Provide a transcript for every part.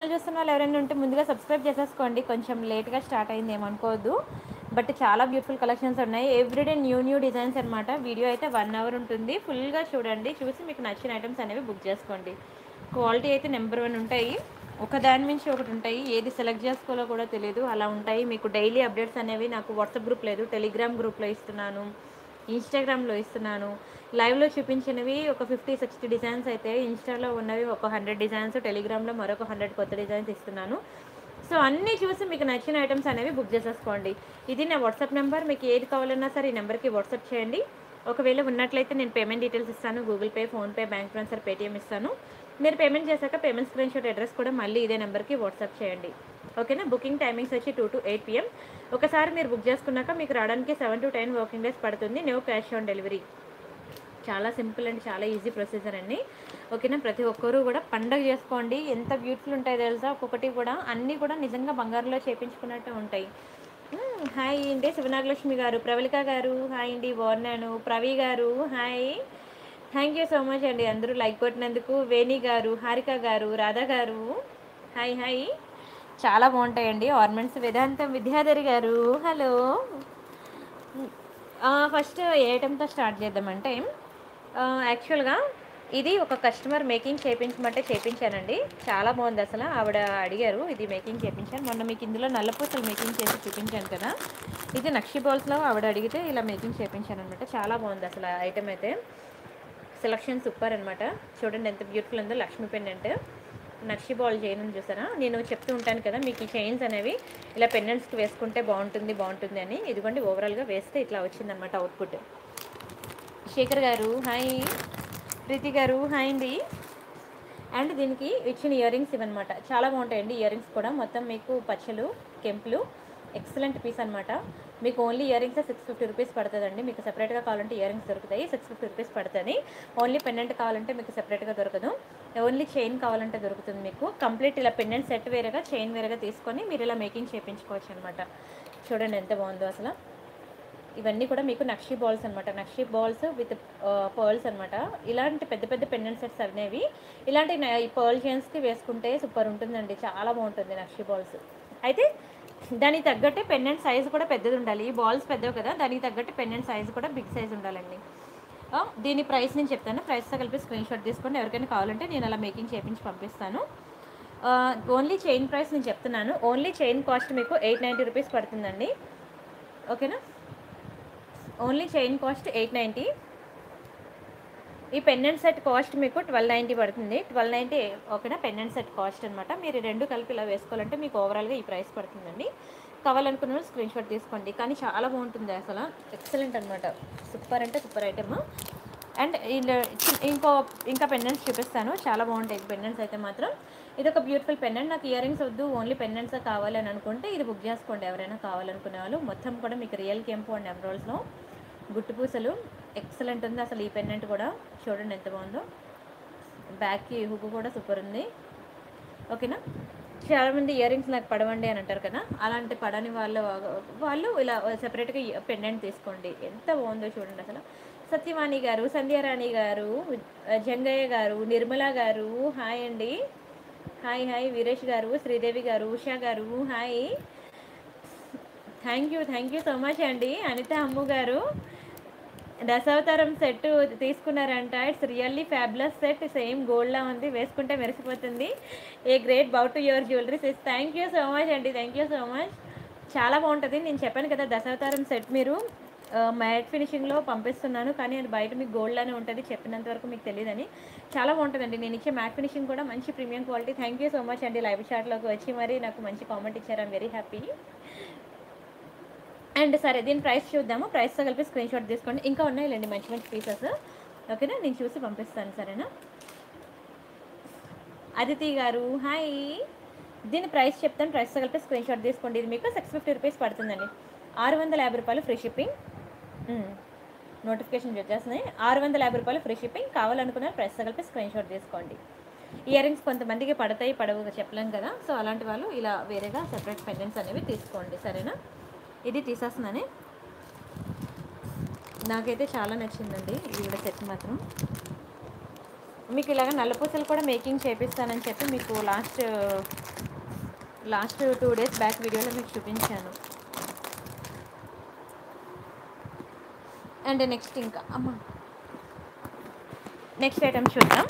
చూస్తున్న వాళ్ళు ఎవరైనా ఉంటే ముందుగా సబ్స్క్రైబ్ చేసేసుకోండి కొంచెం లేట్గా స్టార్ట్ అయింది ఏమనుకోవద్దు బట్ చాలా బ్యూటిఫుల్ కలెక్షన్స్ ఉన్నాయి ఎవ్రీడే న్యూ న్యూ డిజైన్స్ అనమాట వీడియో అయితే వన్ అవర్ ఉంటుంది ఫుల్గా చూడండి చూసి మీకు నచ్చిన ఐటమ్స్ అనేవి బుక్ చేసుకోండి క్వాలిటీ అయితే నెంబర్ వన్ ఉంటాయి ఒక దాని నుంచి ఒకటి ఉంటాయి ఏది సెలెక్ట్ చేసుకోవాలో కూడా తెలియదు అలా ఉంటాయి మీకు డైలీ అప్డేట్స్ అనేవి నాకు వాట్సాప్ గ్రూప్ లేదు టెలిగ్రామ్ గ్రూప్లో ఇస్తున్నాను ఇన్స్టాగ్రామ్లో ఇస్తున్నాను లైవ్లో చూపించినవి ఒక ఫిఫ్టీ సిక్స్టీ డిజైన్స్ అయితే ఇన్స్టాలో ఉన్నవి ఒక హండ్రెడ్ డిజైన్స్ టెలిగ్రామ్లో మరొక హండ్రెడ్ కొత్త డిజైన్స్ ఇస్తున్నాను సో అన్నీ చూసి మీకు నచ్చిన ఐటమ్స్ అనేవి బుక్ చేసేసుకోండి ఇది నా వాట్సాప్ నెంబర్ మీకు ఏది కావాలన్నా సరే ఈ నెంబర్కి వాట్సాప్ చేయండి ఒకవేళ ఉన్నట్లయితే నేను పేమెంట్ డీటెయిల్స్ ఇస్తాను Google Pay PhonePe bank transfer Paytm ఇస్తాను మీరు పేమెంట్ చేశాక పేమెంట్ స్క్రీన్ షాట్ అడ్రస్ కూడా మళ్ళీ ఇదే నెంబర్కి వాట్సాప్ చేయండి ఓకేనా బుకింగ్ టైమింగ్స్ వచ్చి టూ టు ఎయిట్ పిఎం ఒకసారి మీరు బుక్ చేసుకున్నాక మీకు రావడానికి seven to ten working days పడుతుంది నో క్యాష్ ఆన్ డెలివరీ చాలా సింపుల్ అండ్ చాలా ఈజీ ప్రొసీజర్ అండి ఓకేనా ప్రతి ఒక్కరూ కూడా పండగ చేసుకోండి ఎంత బ్యూటిఫుల్ ఉంటాయో తెలుసా ఒక్కొక్కటి కూడా అన్నీ కూడా నిజంగా బంగారంలో చేపించుకున్నట్టు ఉంటాయి మ్మ్, హాయ్ అండి శివనాగలక్ష్మి గారు ప్రవళిక గారు హాయ్ అండి బాగున్నాను ప్రవీ గారు hi thank you so much అండి అందరూ లైక్ కొట్టినందుకు వేణి గారు హారిక గారు రాధా గారు హాయ్ హాయ్ చాలా బాగుంటాయండి ఆర్నమెంట్స్ వేదాంతం విద్యాధరి గారు హలో ఫస్ట్ ఏ ఐటెంతో స్టార్ట్ చేద్దామంటే యాక్చువల్గా ఇది ఒక కస్టమర్ మేకింగ్ చేయించమంటే చేయించానండి చాలా బాగుంది అసలు ఆవిడ అడిగారు ఇది మేకింగ్ చేయించాను మొన్న మీకు ఇందులో నల్లపూసలు మేకింగ్ చేసి చూపించాను కదా ఇది నక్షి బాల్స్లో ఆవిడ అడిగితే ఇలా మేకింగ్ చేయించాను అనమాట చాలా బాగుంది అసలు ఐటెం అయితే సెలక్షన్ సూపర్ అనమాట చూడండి ఎంత బ్యూటిఫుల్ ఉందో లక్ష్మీ పెండెంట్ నక్షి బాల్ చైన్ ఉంది చూసారా నేను చెప్తూ ఉంటాను కదా మీకు ఈ చైన్స్ అనేవి ఇలా పెండెంట్స్కి వేసుకుంటే బాగుంటుంది బాగుంటుంది అని ఇదిగోండి ఓవరాల్గా వేస్తే ఇట్లా వచ్చిందనమాట అవుట్పుట్ శేఖర్ గారు హాయ్ ప్రీతి గారు హాయ్ అండి అండ్ దీనికి ఇచ్చిన ఇయర్ రింగ్స్ ఇవన్నమాట చాలా బాగుంటాయండి ఇయర్ రింగ్స్ కూడా మొత్తం మీకు పచ్చలు కెంపులు ఎక్సలెంట్ పీస్ అనమాట మీకు only earrings six fifty rupees పడుతుందండి మీకు సెపరేట్గా కావాలంటే ఇయర్ రింగ్స్ దొరుకుతాయి సిక్స్ ఫిఫ్టీ రూపీస్ పడుతుంది ఓన్లీ పెండెంట్ కావాలంటే మీకు సెపరేట్గా దొరకదు ఓన్లీ చైన్ కావాలంటే దొరుకుతుంది మీకు కంప్లీట్ ఇలా పెండెంట్ సెట్ వేరేగా చైన్ వేరేగా తీసుకొని మీరు ఇలా మేకింగ్ చేయించుకోవచ్చు అనమాట చూడండి ఎంత బాగుందో అసలు ఇవన్నీ కూడా మీకు నక్షి బాల్స్ అనమాట నక్షి బాల్స్ విత్ పర్ల్స్ అనమాట ఇలాంటి పెద్ద పెద్ద పెండెంట్ సెట్స్ అనేవి ఇలాంటి న- ఈ పర్ల్ చైన్స్కి వేసుకుంటే సూపర్ ఉంటుందండి చాలా బాగుంటుంది నక్షి బాల్స్ అయితే దానికి తగ్గట్టే పెండెంట్ సైజ్ కూడా పెద్దది ఉండాలి ఈ బాల్స్ పెద్దవి కదా దానికి తగ్గట్టు పెండెంట్ సైజ్ కూడా బిగ్ సైజ్ ఉండాలండి ఆ, దీని ప్రైస్ నేను చెప్తాను ప్రైస్తో కలిపి స్క్రీన్ షాట్ తీసుకోండి ఎవరికైనా కావాలంటే నేను అలా మేకింగ్ చేయించి పంపిస్తాను ఓన్లీ చైన్ ప్రైస్ నేను చెప్తున్నాను ఓన్లీ చైన్ కాస్ట్ మీకు ఎయిట్ నైంటీ రూపీస్ పడుతుందండి ఓకేనా only chain cost eight ninety ఈ పెండెంట్ సెట్ కాస్ట్ మీకు ట్వెల్వ్ నైంటీ పడుతుంది ట్వెల్వ్ నైంటీ ఓకేనా పెండెంట్ సెట్ కాస్ట్ అనమాట మీరు ఈ రెండు కలిపి ఇలా వేసుకోవాలంటే మీకు ఓవరాల్గా ఈ ప్రైస్ పడుతుందండి కావాలనుకున్న వాళ్ళు స్క్రీన్ షాట్ తీసుకోండి కానీ చాలా బాగుంటుంది అసలు ఎక్సలెంట్ అనమాట సూపర్ అంటే సూపర్ ఐటమ్ అండ్ ఇలా చి- ఇంకో ఇంకా పెండెంట్స్ చూపిస్తాను చాలా బాగుంటాయి పెండెంట్స్ అయితే మాత్రం ఇది ఒక బ్యూటిఫుల్ పెండెంట్ నాకు ఇయర్ రింగ్స్ వద్దు ఓన్లీ పెండెంట్స్ కావాలి అని అనుకుంటే ఇది బుక్ చేసుకోండి ఎవరైనా కావాలనుకునే వాళ్ళు మొత్తం కూడా మీకు రియల్ కెంపు అండ్ ఎమరాల్స్లో గుట్టు పూసలు ఎక్సలెంట్ ఉంది అసలు ఈ పెండెంట్ కూడా చూడండి ఎంత బాగుందో బ్యాక్కి హుక్ కూడా సూపర్ ఉంది ఓకేనా చాలామంది ఇయర్ రింగ్స్ నాకు పడవండి అని అంటారు కదా అలాంటి పడని వాళ్ళు వాళ్ళు ఇలా సెపరేట్గా పెండెంట్ తీసుకోండి ఎంత బాగుందో చూడండి అసలు సత్యవాణి గారు సంధ్యారాణి గారు జంగయ్య గారు నిర్మల గారు హాయ్ అండి హాయ్ హాయ్ వీరేష్ గారు శ్రీదేవి గారు ఉషా గారు hi thank you thank you so much అండి అనిత అమ్ము గారు దశావతారం సెట్ తీసుకున్నారంట it's really fabulous set same గోల్డ్లా ఉంది వేసుకుంటే మెరిసిపోతుంది a great bow to your jewelleries is thank you so much అండి థ్యాంక్ యూ సో మచ్ చాలా బాగుంటుంది నేను చెప్పాను కదా దశావతారం సెట్ మీరు మ్యాట్ ఫినిషింగ్లో పంపిస్తున్నాను కానీ అది బయట మీకు గోల్డ్లానే ఉంటుంది చెప్పినంత వరకు మీకు తెలియదని చాలా బాగుంటుందండి నేను ఇచ్చే మ్యాట్ ఫినిషింగ్ కూడా మంచి premium quality thank you so much అండి లైవ్ చాట్లోకి వచ్చి మరి నాకు మంచి కామెంట్ ఇచ్చారు ఐమ్ వెరీ హ్యాపీ అండ్ సరే దీని ప్రైస్ చూద్దాము ప్రైస్తో కలిపి స్క్రీన్ షాట్ తీసుకోండి ఇంకా ఉన్నాయిలేండి మంచి మంచి పీసెస్ ఓకేనా నేను చూసి పంపిస్తాను సరేనా అదితి గారు హాయ్ దీని ప్రైస్ చెప్తాను ప్రైస్తో కలిపి స్క్రీన్ షాట్ తీసుకోండి ఇది మీకు సిక్స్ ఫిఫ్టీ రూపీస్ పడుతుందండి ఆరు వందల యాభై రూపాయలు ఫ్రీ షిప్పింగ్ నోటిఫికేషన్ వచ్చేస్తున్నాయి ఆరు వందల యాభై రూపాయలు ఫ్రీ షిప్పింగ్ కావాలనుకున్న ప్రైస్తో కలిపి స్క్రీన్ షాట్ తీసుకోండి ఇయర్ రింగ్స్ కొంతమందికి పడతాయి పడవు చెప్పలేం కదా సో అలాంటి వాళ్ళు ఇలా వేరేగా సెపరేట్ పెండెంట్స్ అనేవి తీసుకోండి సరేనా ఇది తీసేస్తున్నానే నాకైతే చాలా నచ్చిందండి ఈవిడ సెట్ మాత్రం మీకు ఇలాగ నల్లపూసలు కూడా మేకింగ్ చేపిస్తానని చెప్పి మీకు last last two days back వీడియోలో మీకు చూపించాను అండ్ నెక్స్ట్ ఇంకా అమ్మ నెక్స్ట్ ఐటమ్ చూద్దాం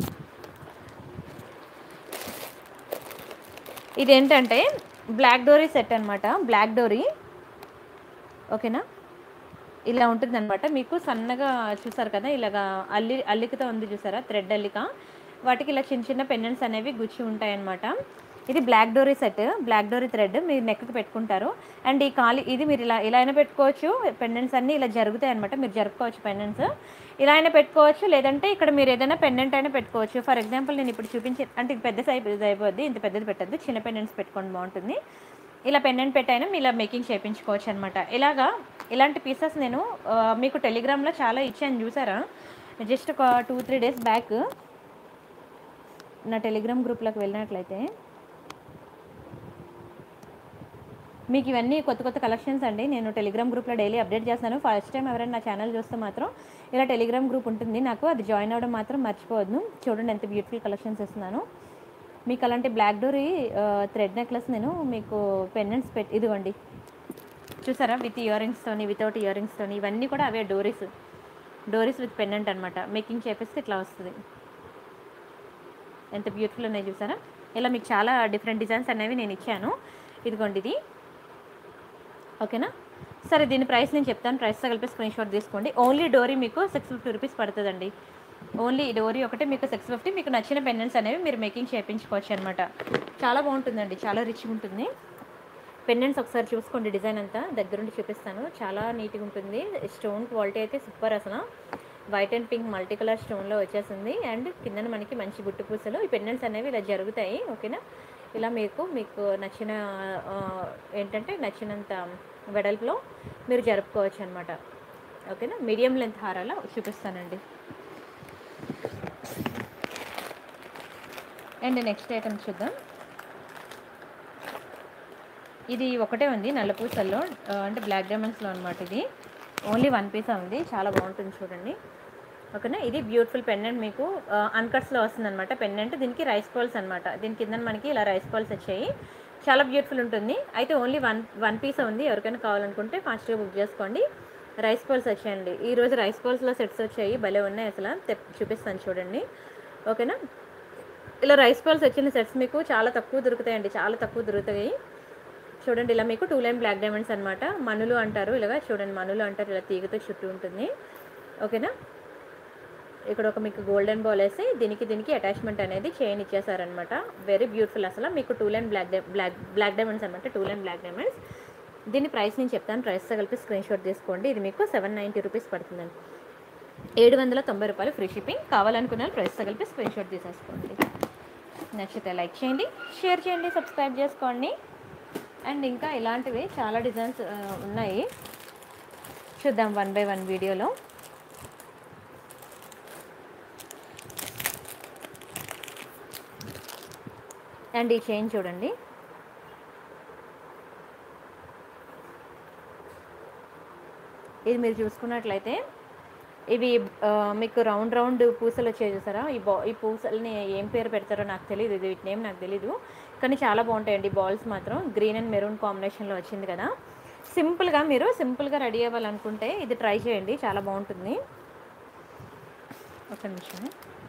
ఇదేంటంటే బ్లాక్ డోరీ సెట్ అనమాట బ్లాక్ డోరీ ఓకేనా ఇలా ఉంటుందన్నమాట మీకు సన్నగా చూసారు కదా ఇలాగా అల్లి అల్లికతో ఉంది చూసారా థ్రెడ్ అల్లిక వాటికి ఇలా చిన్న చిన్న పెండెంట్స్ అనేవి గుచ్చి ఉంటాయన్నమాట ఇది బ్లాక్ డోరీ సెట్ బ్లాక్ డోరీ థ్రెడ్ మీరు నెక్కి పెట్టుకుంటారు అండ్ ఈ ఖాళీ ఇది మీరు ఇలా ఇలా అయినా పెట్టుకోవచ్చు పెండెంట్స్ అన్నీ ఇలా జరుగుతాయి అనమాట మీరు జరుపుకోవచ్చు పెండెంట్స్ ఇలా అయినా పెట్టుకోవచ్చు లేదంటే ఇక్కడ మీరు ఏదైనా పెండెంట్ అయినా పెట్టుకోవచ్చు ఫర్ ఎగ్జాంపుల్ నేను ఇప్పుడు చూపించే అంటే ఇది పెద్ద సైజ్ అయిపోద్ది ఇంత పెద్దది పెట్టద్దు చిన్న పెండెంట్స్ పెట్టుకోండి బాగుంటుంది ఇలా పెండెంట్ పెట్టైనా ఇలా మేకింగ్ చేయించుకోవచ్చు అనమాట ఇలాగా ఇలాంటి పీసెస్ నేను ఆ, మీకు టెలిగ్రామ్లో చాలా ఇచ్చాను చూసారా జస్ట్ ఒక టూ త్రీ డేస్ బ్యాక్ నా టెలిగ్రామ్ గ్రూప్లోకి వెళ్ళినట్లయితే మీకు ఇవన్నీ కొత్త కొత్త కలెక్షన్స్ అండి నేను టెలిగ్రామ్ గ్రూప్లో డైలీ అప్డేట్ చేస్తాను ఫస్ట్ టైం ఎవరైనా నా ఛానల్ చూస్తే మాత్రం ఇలా టెలిగ్రామ్ గ్రూప్ ఉంటుంది నాకు అది జాయిన్ అవ్వడం మాత్రం మర్చిపోవద్దు చూడండి ఎంత బ్యూటిఫుల్ కలెక్షన్స్ ఇస్తున్నాను మీకు అలాంటి బ్లాక్ డోరీ థ్రెడ్ నెక్లెస్ నేను మీకు పెండెంట్స్ పెట్టి ఇదిగోండి చూసారా విత్ ఇయర్ రింగ్స్తోని వితౌట్ ఇయర్ రింగ్స్తోని ఇవన్నీ కూడా అవే డోరీస్ డోరీస్ విత్ పెండెంట్ అనమాట మేకింగ్ చేపిస్తే ఇట్లా వస్తుంది ఎంత బ్యూటిఫుల్ ఉన్నాయి చూసారా ఇలా మీకు చాలా డిఫరెంట్ డిజైన్స్ అనేవి నేను ఇచ్చాను ఇదిగోండి ఇది ఓకేనా సరే దీని ప్రైస్ నేను చెప్తాను ప్రైస్తో కలిపి స్క్రీన్ షాట్ తీసుకోండి ఓన్లీ డోరీ మీకు సిక్స్ ఫిఫ్టీ రూపీస్ పడుతుందండి ఓన్లీ ఈ డోరీ ఒకటే మీకు సిక్స్ ఫిఫ్టీ మీకు నచ్చిన పెండెంట్స్ అనేవి మీరు మేకింగ్ చేయించుకోవచ్చు అనమాట చాలా బాగుంటుందండి చాలా రిచ్గా ఉంటుంది పెండెంట్స్ ఒకసారి చూసుకోండి డిజైన్ అంతా దగ్గరుండి చూపిస్తాను చాలా నీట్గా ఉంటుంది స్టోన్ క్వాలిటీ అయితే సూపర్ అసలు white and pink multi colour స్టోన్లో వచ్చేసింది అండ్ కిందన మనకి మంచి గుట్టు పూసలు ఈ పెండెంట్స్ అనేవి ఇలా జరుగుతాయి ఓకేనా ఇలా మీకు మీకు నచ్చిన ఆ, ఏంటంటే నచ్చినంత వెడల్పులో మీరు జరుపుకోవచ్చు అనమాట ఓకేనా మీడియం లెంత్ హారాల చూపిస్తానండి అండ్ నెక్స్ట్ ఐటమ్ చూద్దాం ఇది ఒకటే ఉంది నల్లపూసల్లో ఆ, అంటే బ్లాక్ డైమండ్స్లో అనమాట ఇది ఓన్లీ వన్ పీస్ ఉంది చాలా బాగుంటుంది చూడండి ఓకేనా ఇది బ్యూటిఫుల్ పెండెంట్ మీకు అన్కట్స్లో వస్తుంది అనమాట పెండెంట్ దీనికి రైస్ బాల్స్ అనమాట దీని కింద మనకి ఇలా రైస్ బాల్స్ వచ్చాయి చాలా బ్యూటిఫుల్ ఉంటుంది అయితే ఓన్లీ వన్ వన్ పీస్ ఉంది ఎవరికైనా కావాలనుకుంటే ఫాస్ట్గా బుక్ చేసుకోండి రైస్ బాల్స్ వచ్చాయండి ఈరోజు రైస్ బాల్స్లో సెట్స్ వచ్చాయి భలే ఉన్నాయి అసలు తెప్- చూపిస్తాను చూడండి ఓకేనా ఇలా రైస్ బాల్స్ వచ్చిన సెట్స్ మీకు చాలా తక్కువ దొరుకుతాయండి చాలా తక్కువ దొరుకుతాయి చూడండి ఇలా మీకు టూ లైన్ బ్లాక్ డైమండ్స్ అనమాట మనులు అంటారు ఇలాగా చూడండి మనులు అంటారు ఇలా తీగతో చుట్టూ ఉంటుంది ఓకేనా ఇక్కడ ఒక మీకు గోల్డెన్ బాల్ వేసి దీనికి దీనికి అటాచ్మెంట్ అనేది చైన్ ఇచ్చేసారనమాట వెరీ బ్యూటిఫుల్ అసలు మీకు టూ లైన్ బ్లాక్ డై బ్లాక్ బ్లాక్ డైమండ్స్ అనమాట టూ లైన్ బ్లాక్ డైమండ్స్ దీని ప్రైస్ నేను చెప్తాను ప్రైస్తో కలిపి స్క్రీన్ షాట్ తీసుకోండి ఇది మీకు సెవెన్ నైంటీ రూపీస్ పడుతుందండి ఏడు వందల తొంభై రూపాయలు ఫ్రీ షిప్పింగ్ కావాలనుకున్న వాళ్ళు ప్రైస్తో కలిపి స్క్రీన్ షాట్ తీసేసుకోండి నచ్చితే లైక్ చేయండి షేర్ చేయండి సబ్స్క్రైబ్ చేసుకోండి అండ్ ఇంకా ఇలాంటివి చాలా డిజైన్స్ ఆ, ఉన్నాయి చూద్దాం వన్ బై వన్ వీడియోలో అండ్ ఈ చైన్ చూడండి ఇది మీరు చూసుకున్నట్లయితే ఇవి ఆ, మీకు రౌండ్ రౌండ్ పూసలు వచ్చాయి చూసారా ఈ బా ఈ పూసల్ని ఏం పేరు పెడతారో నాకు తెలియదు ఇది వీటి నేమ్ నాకు తెలీదు కానీ చాలా బాగుంటాయండి బాల్స్ మాత్రం గ్రీన్ అండ్ మెరూన్ కాంబినేషన్లో వచ్చింది కదా సింపుల్గా మీరు సింపుల్గా రెడీ అవ్వాలనుకుంటే ఇది ట్రై చేయండి చాలా బాగుంటుంది ఒక నిమిషం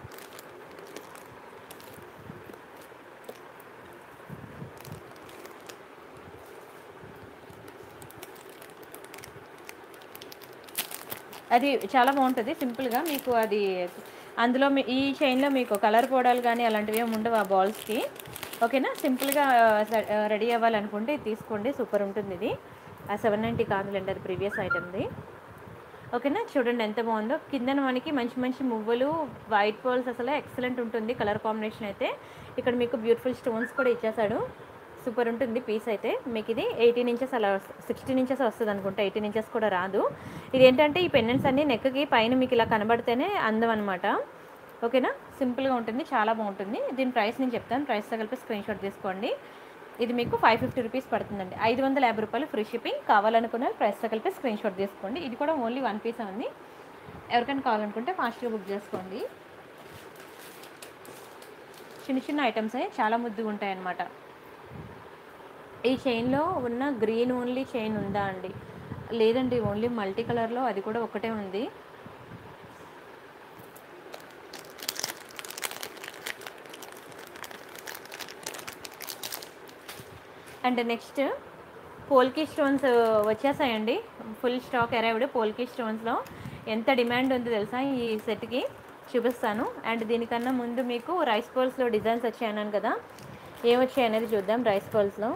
అది చాలా బాగుంటుంది సింపుల్గా మీకు అది అందులో మీ ఈ చైన్లో మీకు కలర్ పోవడాలు కానీ అలాంటివి ఏమి ఉండవు ఆ బాల్స్కి ఓకేనా సింపుల్గా రెడీ అవ్వాలనుకుంటే ఇది తీసుకోండి సూపర్ ఉంటుంది ఇది ఆ సెవెన్ నైంటీ కాదులేండి అది ప్రీవియస్ ఐటమ్ది ఓకేనా చూడండి ఎంత బాగుందో కిందన మనకి మంచి మంచి మువ్వలు వైట్ బాల్స్ అసలు ఎక్సలెంట్ ఉంటుంది కలర్ కాంబినేషన్ అయితే ఇక్కడ మీకు బ్యూటిఫుల్ స్టోన్స్ కూడా ఇచ్చేసాడు సూపర్ ఉంటుంది పీస్ అయితే మీకు ఇది ఎయిటీన్ ఇంచెస్ అలా సిక్స్టీన్ ఇంచెస్ వస్తుంది అనుకుంటా ఎయిటీన్ ఇంచెస్ కూడా రాదు ఇది ఏంటంటే ఈ పెండెంట్స్ అన్ని నెక్కి పైన మీకు ఇలా కనబడితేనే అందం అనమాట ఓకేనా సింపుల్గా ఉంటుంది చాలా బాగుంటుంది దీని ప్రైస్ నేను చెప్తాను ప్రైస్తో కలిపి స్క్రీన్ షాట్ తీసుకోండి ఇది మీకు ఫైవ్ ఫిఫ్టీ రూపీస్ పడుతుందండి ఐదు వందల యాభై రూపాయలు ఫ్రీ షిప్పింగ్ కావాలనుకున్న ప్రైస్తో కలిపి స్క్రీన్ షాట్ తీసుకోండి ఇది కూడా ఓన్లీ వన్ పీస్ ఉంది ఎవరికైనా కావాలనుకుంటే ఫాస్ట్గా బుక్ చేసుకోండి చిన్న చిన్న ఐటమ్సే చాలా ముద్దుగా ఉంటాయి అన్నమాట ఈ చైన్లో ఉన్న గ్రీన్ ఓన్లీ చైన్ ఉందా అండి లేదండి ఓన్లీ మల్టీ కలర్లో అది కూడా ఒకటే ఉంది అండ్ నెక్స్ట్ పోల్కీ స్టోన్స్ వచ్చేసాయండి ఫుల్ స్టాక్ అరైవ్డ్ పోల్కీ స్టోన్స్లో ఎంత డిమాండ్ ఉందో తెలుసా ఈ సెట్కి చూపిస్తాను అండ్ దీనికన్నా ముందు మీకు రైస్ పోల్స్లో డిజైన్స్ వచ్చాయన్నాను కదా ఏం వచ్చాయి అనేది చూద్దాం రైస్ పోల్స్లో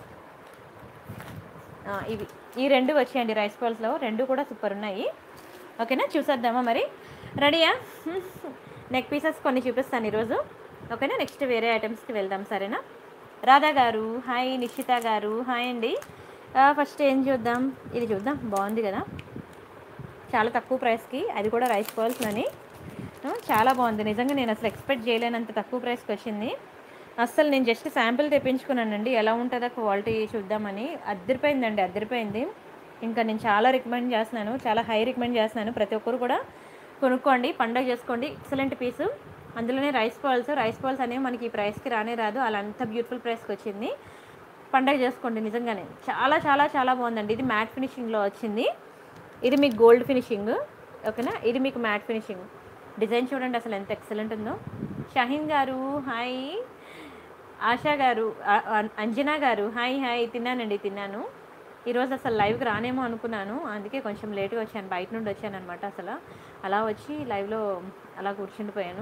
ఇవి ఈ రెండు వచ్చాయండి రైస్ పోల్స్లో రెండు కూడా సూపర్ ఉన్నాయి ఓకేనా చూసేద్దామా మరి రెడీయా నెక్ పీసెస్ కొన్ని చూపిస్తాను ఈరోజు ఓకేనా నెక్స్ట్ వేరే ఐటమ్స్కి వెళ్దాం సరేనా రాధా గారు హాయ్ నిషిత గారు హాయ్ అండి ఫస్ట్ ఏం చూద్దాం ఇది చూద్దాం బాగుంది కదా చాలా తక్కువ ప్రైస్కి అది కూడా రైస్ పర్ల్స్లోని చాలా బాగుంది నిజంగా నేను అసలు ఎక్స్పెక్ట్ చేయలేనంత తక్కువ ప్రైస్కి వచ్చింది అస్సలు నేను జస్ట్ శాంపిల్ తెప్పించుకున్నానండి ఎలా ఉంటుందో క్వాలిటీ చూద్దామని అద్దరిపోయిందండి అద్దరిపోయింది ఇంకా నేను చాలా రికమెండ్ చేస్తున్నాను చాలా హై రికమెండ్ చేస్తున్నాను ప్రతి ఒక్కరు కూడా కొనుక్కోండి పండగ చేసుకోండి ఎక్సలెంట్ పీసు అందులోనే రైస్ పర్ల్స్ రైస్ పర్ల్స్ అనేవి మనకి ఈ ప్రైస్కి రానే రాదు అలా అంత బ్యూటిఫుల్ ప్రైస్కి వచ్చింది పండగ చేసుకోండి నిజంగానే చాలా చాలా చాలా బాగుందండి ఇది మ్యాట్ ఫినిషింగ్లో వచ్చింది ఇది మీకు గోల్డ్ ఫినిషింగ్ ఓకేనా ఇది మీకు మ్యాట్ ఫినిషింగ్ డిజైన్ చూడండి అసలు ఎంత ఎక్సలెంట్ ఉందో షాహీన్ గారు హాయ్ ఆశా గారు ఆ- ఆ- అంజనా గారు హాయ్ హాయ్ తిన్నానండి తిన్నాను ఈరోజు అసలు లైవ్కి రానేమో అనుకున్నాను అందుకే కొంచెం లేట్గా వచ్చాను బయట నుండి వచ్చాను అనమాట అసలు అలా వచ్చి లైవ్లో అలా కూర్చుండిపోయాను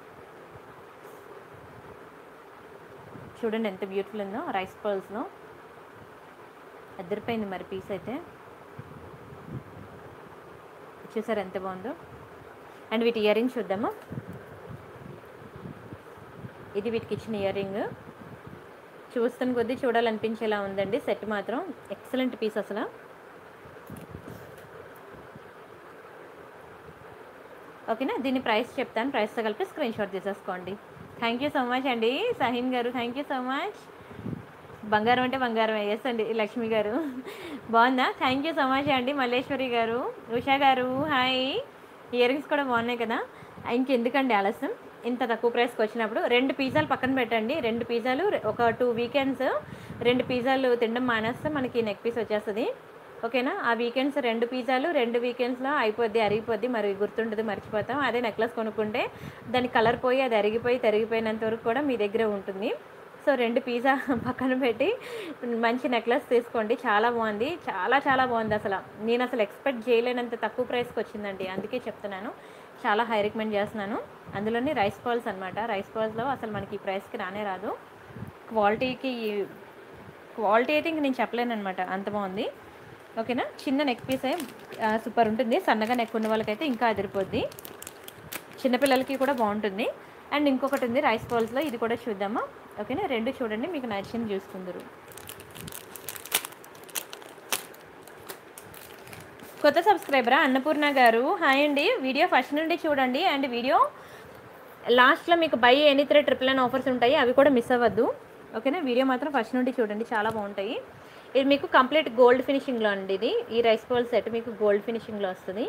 చూడండి ఎంత బ్యూటిఫుల్ ఉందో రైస్ పర్ల్స్లో అద్దరిపోయింది మరి పీస్ అయితే చూసారు ఎంత బాగుందో అండ్ వీటి ఇయర్ రింగ్ చూద్దామా ఇది వీటికి ఇచ్చిన ఇయర్ రింగ్ చూస్తున్న కొద్దీ చూడాలనిపించేలా ఉందండి సెట్ మాత్రం ఎక్సలెంట్ పీస్ అసలు ఓకేనా దీని ప్రైస్ చెప్తాను ప్రైస్తో కలిపి స్క్రీన్ షాట్ తీసేసుకోండి థ్యాంక్ యూ సో మచ్ అండి సహీన్ గారు థ్యాంక్ యూ సో మచ్ బంగారం అంటే బంగారం ఎస్ అండి లక్ష్మి గారు బాగుందా థ్యాంక్ యూ సో మచ్ అండి మల్లేశ్వరి గారు ఉషా గారు హాయ్ ఇయర్ రింగ్స్ కూడా బాగున్నాయి కదా ఇంకెందుకండి ఆలస్యం ఇంత తక్కువ ప్రైస్కి వచ్చినప్పుడు రెండు పిజ్జాలు పక్కన పెట్టండి రెండు పిజ్జాలు ఒక టూ వీకెండ్స్ రెండు పిజ్జాలు తినడం మానేస్తే మనకి నెక్ పీస్ వచ్చేస్తుంది ఓకేనా ఆ వీకెండ్స్ రెండు పిజ్జాలు రెండు వీకెండ్స్లో అయిపోద్ది అరిగిపోద్ది మరి గుర్తుండదు మర్చిపోతాం అదే నెక్లెస్ కొనుక్కుంటే దాని కలర్ పోయి అది అరిగిపోయి తరిగిపోయినంత వరకు కూడా మీ దగ్గర ఉంటుంది సో రెండు పిజ్జా పక్కన పెట్టి మంచి నెక్లెస్ తీసుకోండి చాలా బాగుంది చాలా చాలా బాగుంది అసలు నేను అసలు ఎక్స్పెక్ట్ చేయలేనంత తక్కువ ప్రైస్కి వచ్చిందండి అందుకే చెప్తున్నాను చాలా హై రికమెండ్ చేస్తున్నాను అందులోని రైస్ పర్ల్స్ అనమాట రైస్ పర్ల్స్లో అసలు మనకి ఈ ప్రైస్కి రానే రాదు క్వాలిటీకి క్వాలిటీ అయితే ఇంక నేను చెప్పలేను అనమాట అంత బాగుంది ఓకేనా చిన్న నెక్ పీసే సూపర్ ఉంటుంది సన్నగా నెక్ ఉన్న వాళ్ళకైతే ఇంకా అదిరిపోద్ది చిన్నపిల్లలకి కూడా బాగుంటుంది అండ్ ఇంకొకటి ఉంది రైస్ పర్ల్స్లో ఇది కూడా చూద్దామా ఓకేనా రెండు చూడండి మీకు నచ్చింది చూసుకుందరు కొత్త సబ్స్క్రైబరా అన్నపూర్ణ గారు హాయ్ అండి వీడియో ఫస్ట్ నుండి చూడండి అండ్ వీడియో లాస్ట్లో మీకు buy any three triple nine offers ఉంటాయి అవి కూడా మిస్ అవ్వద్దు ఓకేనా వీడియో మాత్రం ఫస్ట్ నుండి చూడండి చాలా బాగుంటాయి ఇది మీకు కంప్లీట్ గోల్డ్ ఫినిషింగ్లో అండి ఇది ఈ రైస్ పర్ల్ సెట్ మీకు గోల్డ్ ఫినిషింగ్లో వస్తుంది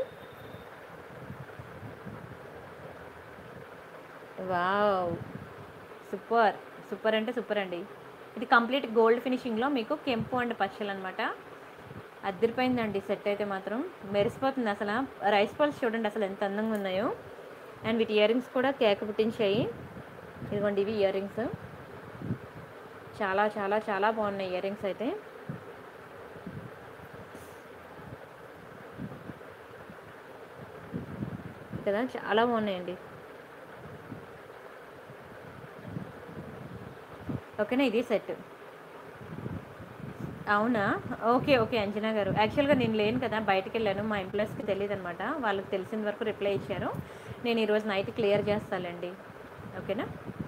వావ్ సూపర్ సూపర్ అంటే సూపర్ అండి ఇది కంప్లీట్ గోల్డ్ ఫినిషింగ్లో మీకు కెంపు అండ్ పచ్చలు అనమాట అద్దరిపోయిందండి సెట్ అయితే మాత్రం మెరిసిపోతుంది అసలు రైస్ పల్స్ చూడండి అసలు ఎంత అందంగా ఉన్నాయో అండ్ వీటి ఇయర్ రింగ్స్ కూడా కేక పుట్టించాయి ఇదిగోండి ఇవి ఇయర్ రింగ్స్ చాలా చాలా చాలా బాగున్నాయి ఇయర్ రింగ్స్ అయితే కదా చాలా బాగున్నాయండి ఓకేనా ఇది సెట్ అవునా ఓకే ఓకే అంజనా గారు యాక్చువల్గా నేను లేను కదా బయటికి వెళ్ళాను మా ఎంప్లాయీస్కి తెలియదు అనమాట వాళ్ళకి తెలిసిన వరకు రిప్లై ఇచ్చారు నేను ఈరోజు నైట్ క్లియర్ చేస్తానండి ఓకేనా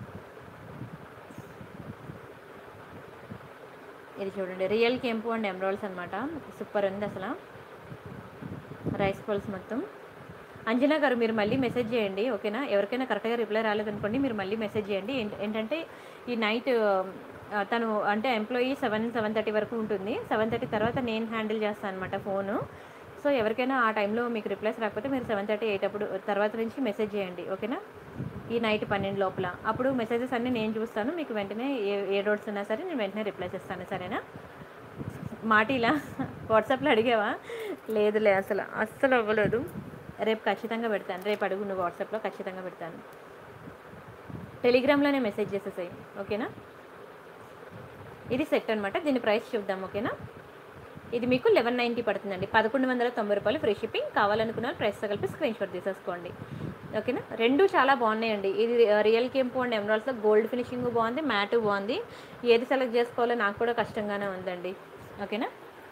ఇది చూడండి రియల్ కెంపు అండ్ ఎమరాల్డ్స్ అనమాట సూపర్ ఉంది అసలు రైస్ పల్స్ మొత్తం అంజనా గారు మీరు మళ్ళీ మెసేజ్ చేయండి ఓకేనా ఎవరికైనా కరెక్ట్గా రిప్లై రాలేదనుకోండి మీరు మళ్ళీ మెసేజ్ చేయండి ఏంట- ఏంటంటే ఈ నైట్ ఆ, తను అంటే ఎంప్లాయీ సెవెన్ సెవెన్ థర్టీ వరకు ఉంటుంది సెవెన్ థర్టీ తర్వాత నేను హ్యాండిల్ చేస్తాను అనమాట ఫోను సో ఎవరికైనా ఆ టైంలో మీకు రిప్లైస్ రాకపోతే మీరు సెవెన్ థర్టీ ఎయిట్ అప్పుడు తర్వాత నుంచి మెసేజ్ చేయండి ఓకేనా ఈ నైట్ పన్నెండు లోపల అప్పుడు మెసేజెస్ అన్నీ నేను చూస్తాను మీకు వెంటనే ఏ ఏ డౌట్స్ ఉన్నా సరే నేను వెంటనే రిప్లై చేస్తాను సరేనా మాట ఇలా వాట్సాప్లో అడిగావా లేదులే అసలు అస్సలు అవ్వలేదు రేపు ఖచ్చితంగా పెడతాను రేపు అడుగు నువ్వు వాట్సాప్లో ఖచ్చితంగా పెడతాను టెలిగ్రామ్లోనే మెసేజ్ చేసేసాయి ఓకేనా ఇది సెట్ అనమాట దీని ప్రైస్ చూద్దాం ఓకేనా ఇది మీకు లెవెన్ నైంటీ పడుతుందండి పదకొండు వందల తొంభై రూపాయలు ఫ్రీ షిప్పింగ్ కావాలనుకున్న ప్రైస్తో కలిపి స్క్రీన్ షాట్ తీసేసుకోండి ఓకేనా రెండు చాలా బాగున్నాయండి ఇది రియల్ కెంపు అండ్ ఎమరాల్స్లో గోల్డ్ ఫినిషింగ్ బాగుంది మ్యాట్ బాగుంది ఏది సెలెక్ట్ చేసుకోవాలో నాకు కూడా కష్టంగానే ఉందండి ఓకేనా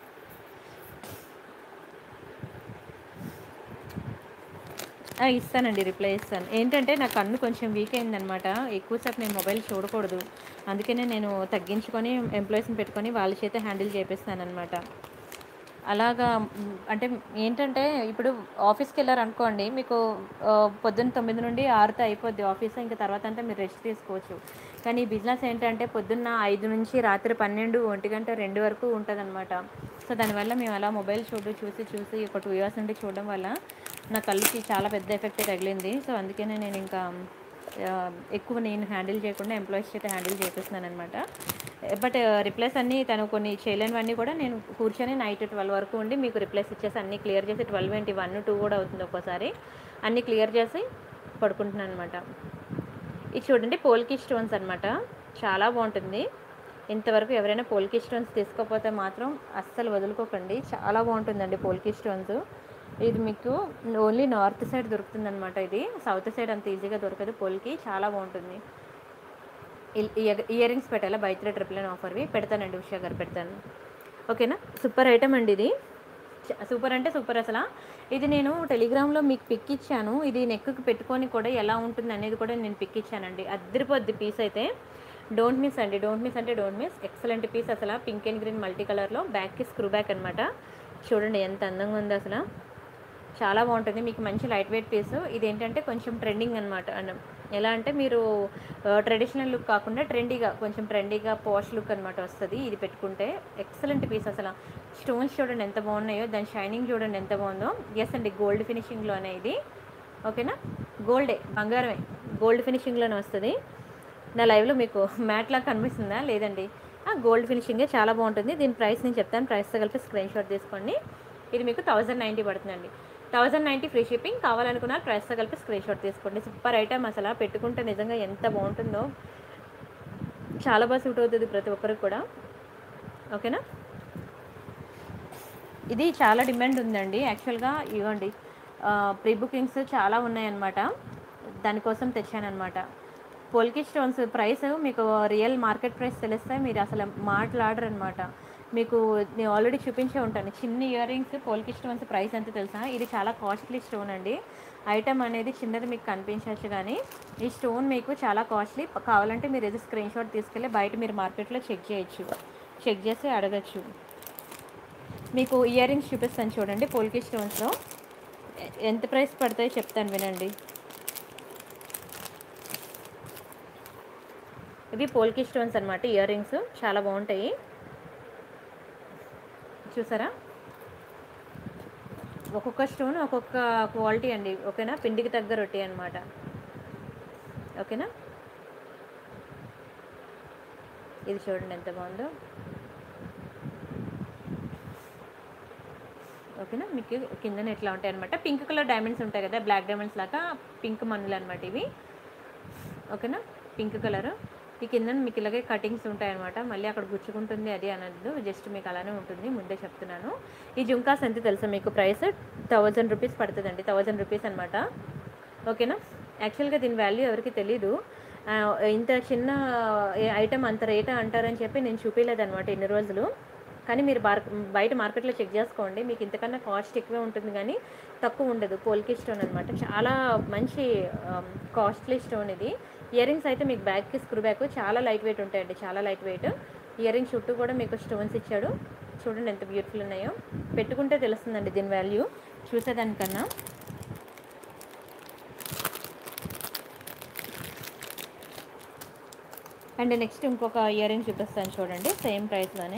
ఆ, ఇస్తానండి రిప్లై ఇస్తాను ఏంటంటే నా కన్ను కొంచెం వీక్ అయిందనమాట ఎక్కువసేపు నేను మొబైల్ చూడకూడదు అందుకనే నేను తగ్గించుకొని ఎంప్లాయీస్ని పెట్టుకొని వాళ్ళ చేత హ్యాండిల్ చేపిస్తాను అనమాట అలాగా మ్, అంటే ఏంటంటే ఇప్పుడు ఆఫీస్కి వెళ్ళారు అనుకోండి మీకు ఆ, పొద్దున్న తొమ్మిది నుండి ఆరుతో అయిపోద్ది ఆఫీస్ ఇంకా తర్వాత అంతా మీరు రెస్ట్ తీసుకోవచ్చు కానీ ఈ బిజినెస్ ఏంటంటే పొద్దున్న ఐదు నుంచి రాత్రి పన్నెండు ఒంటి గంట రెండు వరకు ఉంటుందన్నమాట సో దానివల్ల మేము అలా మొబైల్ చూడు చూసి చూసి ఒక టూ ఇయర్స్ నుండి చూడడం వల్ల నా కళ్ళకి చాలా పెద్ద ఎఫెక్ట్ తగిలింది సో అందుకనే నేను ఇంకా ఆ, ఎక్కువ నేను హ్యాండిల్ చేయకుండా ఎంప్లాయీస్ చేత హ్యాండిల్ చేపిస్తున్నాను అనమాట బట్ రిప్లైస్ అన్నీ తను కొన్ని చేయలేనివన్నీ కూడా నేను కూర్చొని నైట్ ట్వెల్వ్ వరకు ఉండి మీకు రిప్లైస్ ఇచ్చేసి అన్నీ క్లియర్ చేసి ట్వెల్వ్ ఏంటి వన్ టూ కూడా అవుతుంది ఒక్కోసారి అన్నీ క్లియర్ చేసి పడుకుంటున్నాను అనమాట ఇది చూడండి పోల్కి స్టోన్స్ అనమాట చాలా బాగుంటుంది ఇంతవరకు ఎవరైనా పోల్కి స్టోన్స్ తీసుకోకపోతే మాత్రం అస్సలు వదులుకోకండి చాలా బాగుంటుందండి పోల్కి స్టోన్స్ ఇది మీకు ఓన్లీ నార్త్ సైడ్ దొరుకుతుంది అనమాట ఇది సౌత్ సైడ్ అంత ఈజీగా దొరకదు పోల్కి చాలా బాగుంటుంది ఇయర్ రింగ్స్ పెట్టాలా బై త్రీ ట్రిపుల్ నైన్ ఆఫర్వి పెడతానండి ఉషా గారు పెడతాను ఓకేనా సూపర్ ఐటమ్ అండి ఇది చ- సూపర్ అంటే సూపర్ అసలు ఇది నేను టెలిగ్రామ్లో మీకు పిక్ ఇచ్చాను ఇది నెక్కి పెట్టుకొని కూడా ఎలా ఉంటుంది అనేది కూడా నేను పిక్ ఇచ్చానండి అద్దరిపోద్ది పీస్ అయితే డోంట్ మిస్ అండి డోంట్ మిస్ అంటే డోంట్ మిస్ ఎక్సలెంట్ పీస్ అసలు పింక్ అండ్ గ్రీన్ మల్టీ కలర్లో బ్యాక్కి స్క్రూ బ్యాక్ అనమాట చూడండి ఎంత అందంగా ఉంది అసలు చాలా బాగుంటుంది మీకు మంచి లైట్ వెయిట్ పీస్ ఇది ఏంటంటే కొంచెం ట్రెండింగ్ అనమాట ఎలా అంటే మీరు ట్రెడిషనల్ లుక్ కాకుండా ట్రెండీగా కొంచెం ట్రెండీగా పాష్ లుక్ అనమాట వస్తుంది ఇది పెట్టుకుంటే ఎక్సలెంట్ పీస్ అసలు స్టోన్స్ చూడండి ఎంత బాగున్నాయో దాని షైనింగ్ చూడండి ఎంత బాగుందో ఎస్ అండి గోల్డ్ ఫినిషింగ్లోనే ఇది ఓకేనా గోల్డే బంగారమే గోల్డ్ ఫినిషింగ్లోనే వస్తుంది నా లైవ్లో మీకు మ్యాట్ లాగా కనిపిస్తుందా లేదండి గోల్డ్ ఫినిషింగే చాలా బాగుంటుంది దీని ప్రైస్ నేను చెప్తాను ప్రైస్తో కలిపి స్క్రీన్ షాట్ తీసుకోండి ఇది మీకు థౌజండ్ నైంటీ పడుతుందండి థౌజండ్ నైంటీ ఫ్రీ షిప్పింగ్ కావాలనుకున్న ప్రైస్తో కలిపి స్క్రీన్ షాట్ తీసుకోండి సూపర్ ఐటమ్ అసలు పెట్టుకుంటే నిజంగా ఎంత బాగుంటుందో చాలా బాగా సూట్ అవుతుంది ప్రతి ఒక్కరికి కూడా ఓకేనా ఇది చాలా డిమాండ్ ఉందండి యాక్చువల్గా ఇవ్వండి ప్రీ బుకింగ్స్ చాలా ఉన్నాయన్నమాట దానికోసం తెచ్చానమాట పోల్కి స్టోన్స్ ప్రైస్ మీకు రియల్ మార్కెట్ ప్రైస్ తెలిస్తే మీరు అసలు మాట్లాడరు అనమాట మీకు నేను ఆల్రెడీ చూపించే ఉంటాను చిన్న earrings polki stones price ఎంత తెలుసా ఇది చాలా కాస్ట్లీ స్టోన్ అండి ఐటమ్ అనేది చిన్నది మీకు కనిపించవచ్చు కానీ ఈ స్టోన్ మీకు చాలా కాస్ట్లీ కావాలంటే మీరు ఏదో స్క్రీన్ షాట్ తీసుకెళ్ళి బయట మీరు మార్కెట్లో చెక్ చేయొచ్చు చెక్ చేసి అడగచ్చు మీకు ఇయర్ రింగ్స్ చూపిస్తాను చూడండి పోల్కి స్టోన్స్లో ఎ- ఎంత ప్రైస్ పడతాయో చెప్తాను వినండి ఇవి పోల్కి స్టోన్స్ అనమాట ఇయర్ రింగ్స్ చాలా బాగుంటాయి చూసారా ఒక్కొక్క స్టోన్ ఒక్కొక్క క్వాలిటీ అండి ఓకేనా పిండికి తగ్గ రొట్టి అనమాట ఓకేనా ఇది చూడండి ఎంత బాగుందో ఓకేనా మీకు కిందన ఎట్లా ఉంటాయి అనమాట పింక్ కలర్ డైమండ్స్ ఉంటాయి కదా బ్లాక్ డైమండ్స్ లాగా పింక్ మన్నులు అనమాట ఇవి ఓకేనా పింక్ కలర్ ఈ కింద మీకు ఇలాగే కటింగ్స్ ఉంటాయి అనమాట మళ్ళీ అక్కడ గుచ్చుకుంటుంది అది అనద్దు జస్ట్ మీకు అలానే ఉంటుంది ముందే చెప్తున్నాను ఈ జుంకాస్ ఎంత తెలుసా మీకు ప్రైస్ థౌజండ్ రూపీస్ పడుతుందండి థౌజండ్ రూపీస్ అనమాట ఓకేనా యాక్చువల్గా దీని వాల్యూ ఎవరికి తెలీదు ఆ, ఇంత చిన్న ఐటమ్ అంత రేటా అంటారని చెప్పి నేను చూపించలేదు అనమాట ఇన్ని రోజులు కానీ మీరు బార్ బయట మార్కెట్లో చెక్ చేసుకోండి మీకు ఇంతకన్నా కాస్ట్ ఎక్కువే ఉంటుంది కానీ తక్కువ ఉండదు పోల్కి స్టోన్ అనమాట చాలా మంచి కాస్ట్లీ స్టోన్ ఇది ఇయర్ రింగ్స్ అయితే మీకు బ్యాగ్కి స్క్రూ బ్యాగ్ చాలా లైట్ వెయిట్ ఉంటాయండి చాలా లైట్ వెయిట్ ఇయర్ రింగ్స్ చుట్టూ కూడా మీకు స్టోన్స్ ఇచ్చాడు చూడండి ఎంత బ్యూటిఫుల్ ఉన్నాయో పెట్టుకుంటే తెలుస్తుందండి దీని వాల్యూ చూసేదానికన్నా అండ్ నెక్స్ట్ ఇంకొక ఇయర్ రింగ్ చూపిస్తాను చూడండి సేమ్ ప్రైస్లోనే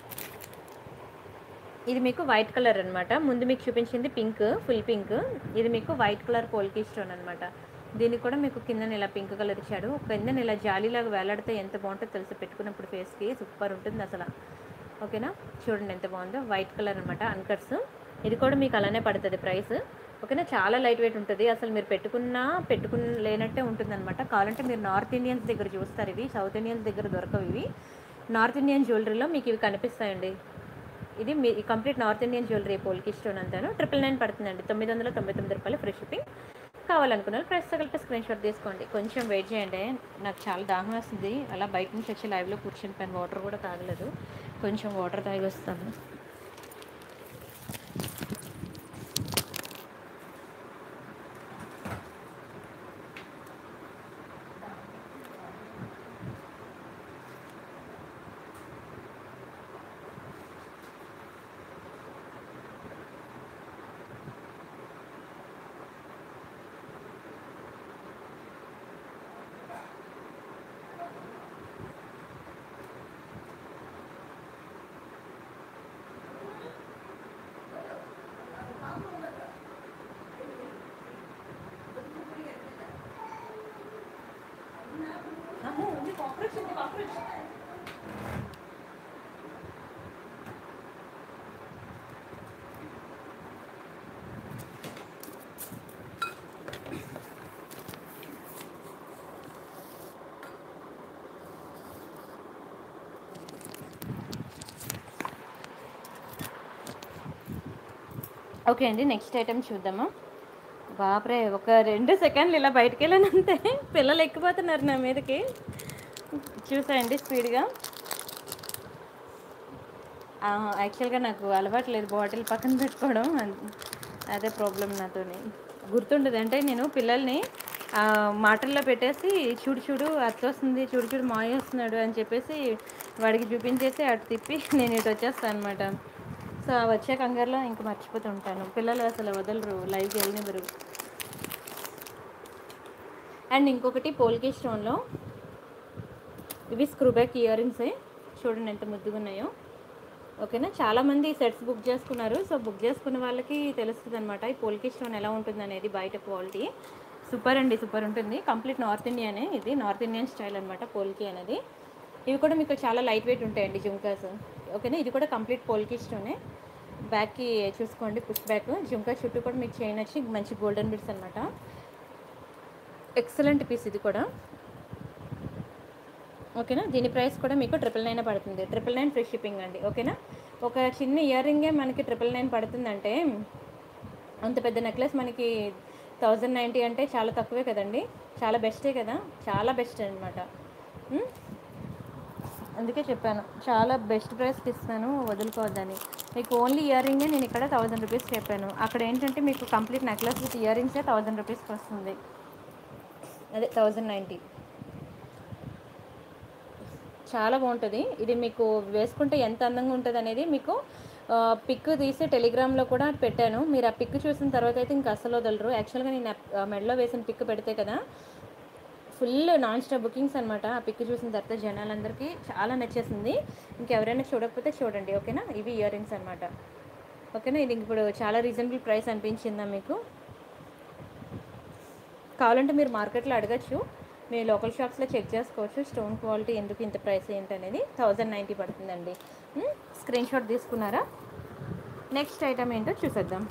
ఇది మీకు వైట్ కలర్ అన్నమాట ముందు మీకు చూపించింది పింక్ ఫుల్ పింక్ ఇది మీకు వైట్ కలర్ పోల్కి స్టోన్ అనమాట దీనికి కూడా మీకు కింద ఇలా పింక్ కలర్ ఇచ్చాడు కింద ఇలా జాలీలాగా వేలాడితే ఎంత బాగుంటుందో తెలిసి పెట్టుకున్నప్పుడు ఫేస్కి సూపర్ ఉంటుంది అసలు ఓకేనా చూడండి ఎంత బాగుందో వైట్ కలర్ అనమాట అన్కట్స్ ఇది కూడా మీకు అలానే పడుతుంది ప్రైస్ ఓకేనా చాలా లైట్ వెయిట్ ఉంటుంది అసలు మీరు పెట్టుకున్నా పెట్టుకున్న లేనట్టే ఉంటుంది అనమాట కావాలంటే మీరు నార్త్ ఇండియన్స్ దగ్గర చూస్తారు ఇవి సౌత్ ఇండియన్స్ దగ్గర దొరకవు ఇవి నార్త్ ఇండియన్ జ్యువెలరీలో మీకు ఇవి కనిపిస్తాయండి ఇది మీ complete North Indian jewellery polki stone అంతాను ట్రిపుల్ నైన్ పడుతుందండి తొమ్మిది వందల తొంభై తొమ్మిది రూపాయలు ఫ్రీ షిప్పింగ్ కావాలనుకున్న వాళ్ళు ప్రెస్ తగిలితే స్క్రీన్ షాట్ తీసుకోండి కొంచెం వెయిట్ చేయండి నాకు చాలా దాహం వస్తుంది అలా బయట నుంచి వచ్చి లైవ్లో కూర్చొని పైన వాటర్ కూడా తాగలేదు కొంచెం వాటర్ తాగి వస్తాను ఓకే అండి నెక్స్ట్ ఐటెం చూద్దాము బాప్రే ఒక రెండు సెకండ్లు ఇలా బయటికి వెళ్ళానంతే పిల్లలు ఎక్కిపోతున్నారు నా మీదకి చూసాయండి స్పీడ్గా యాక్చువల్గా నాకు అలవాటు లేదు బాటిల్ పక్కన పెట్టుకోవడం అన్- అదే ప్రాబ్లం నాతోని గుర్తుండదు అంటే నేను పిల్లల్ని ఆ, మాటల్లో పెట్టేసి చూడు చూడు అత్త వస్తుంది చూడు చూడు మాయ వస్తున్నాడు అని చెప్పేసి వాడికి చూపించేసి అటు తిప్పి నేను ఇటు వచ్చేస్తాను అనమాట సో ఆ వచ్చే కంగారులో ఇంక మర్చిపోతూ ఉంటాను పిల్లలు అసలు వదలరు లైవ్కి వెళ్ళనివ్వరు అండ్ ఇంకొకటి పోల్కి స్టోన్లో ఇవి స్క్రూ బ్యాక్ ఇయర్ రింగ్సే చూడండి ఎంత ముద్దుగా ఉన్నాయో ఓకేనా చాలామంది సెట్స్ బుక్ చేసుకున్నారు సో బుక్ చేసుకున్న వాళ్ళకి తెలుస్తుంది అనమాట ఈ పోల్కి స్టోన్ ఎలా ఉంటుంది అనేది బయట క్వాలిటీ సూపర్ అండి సూపర్ ఉంటుంది కంప్లీట్ నార్త్ ఇండియానే ఇది నార్త్ ఇండియన్ స్టైల్ అనమాట పోల్కి అనేది ఇవి కూడా మీకు చాలా లైట్ వెయిట్ ఉంటాయండి జుంకాస్ ఓకేనా ఇది కూడా కంప్లీట్ పోల్కి స్టోనే బ్యాక్కి చూసుకోండి పుష్ బ్యాక్ జుంకా చుట్టూ కూడా మీకు చైన్ వచ్చి మంచి గోల్డెన్ బిట్స్ అనమాట ఎక్సలెంట్ పీస్ ఇది కూడా ఓకేనా దీని ప్రైస్ కూడా మీకు ట్రిపుల్ నైన్ పడుతుంది ట్రిపుల్ నైన్ ఫ్రీ షిప్పింగ్ అండి ఓకేనా ఒక చిన్న ఇయర్ రింగే మనకి ట్రిపుల్ నైన్ పడుతుందంటే అంత పెద్ద నెక్లెస్ మనకి థౌజండ్ నైంటీ అంటే చాలా తక్కువే కదండి చాలా బెస్టే కదా చాలా బెస్ట్ అనమాట అందుకే చెప్పాను చాలా బెస్ట్ ప్రైస్కి ఇస్తాను వదులుకోవద్దని మీకు ఓన్లీ ఇయర్ రింగే నేను ఇక్కడ థౌజండ్ రూపీస్ చెప్పాను అక్కడ ఏంటంటే మీకు కంప్లీట్ నెక్లెస్ విత్ ఇయర్ రింగ్సే థౌజండ్ రూపీస్కి వస్తుంది అదే థౌజండ్ నైంటీ చాలా బాగుంటుంది ఇది మీకు వేసుకుంటే ఎంత అందంగా ఉంటుంది అనేది మీకు పిక్ తీసి టెలిగ్రామ్లో కూడా పెట్టాను మీరు ఆ పిక్ చూసిన తర్వాత అయితే ఇంకా అస్సలు వదలరు యాక్చువల్గా నేను ఆ మెడలో వేసిన పిక్ పెడితే కదా ఫుల్ నాన్ స్టాప్ బుకింగ్స్ అనమాట ఆ పిక్ చూసిన తర్వాత జనాలందరికీ చాలా నచ్చేసింది ఇంకెవరైనా చూడకపోతే చూడండి ఓకేనా ఇవి ఇయర్ రింగ్స్ అనమాట ఓకేనా ఇది ఇప్పుడు చాలా రీజనబుల్ ప్రైస్ అనిపించిందా మీకు కావాలంటే మీరు మార్కెట్లో అడగచ్చు మీ లోకల్ షాప్స్లో చెక్ చేసుకోవచ్చు స్టోన్ క్వాలిటీ ఎందుకు ఇంత ప్రైస్ ఏంటి అనేది థౌజండ్ నైంటీ పడుతుందండి స్క్రీన్ షాట్ తీసుకున్నారా నెక్స్ట్ ఐటమ్ ఏంటో చూసేద్దాం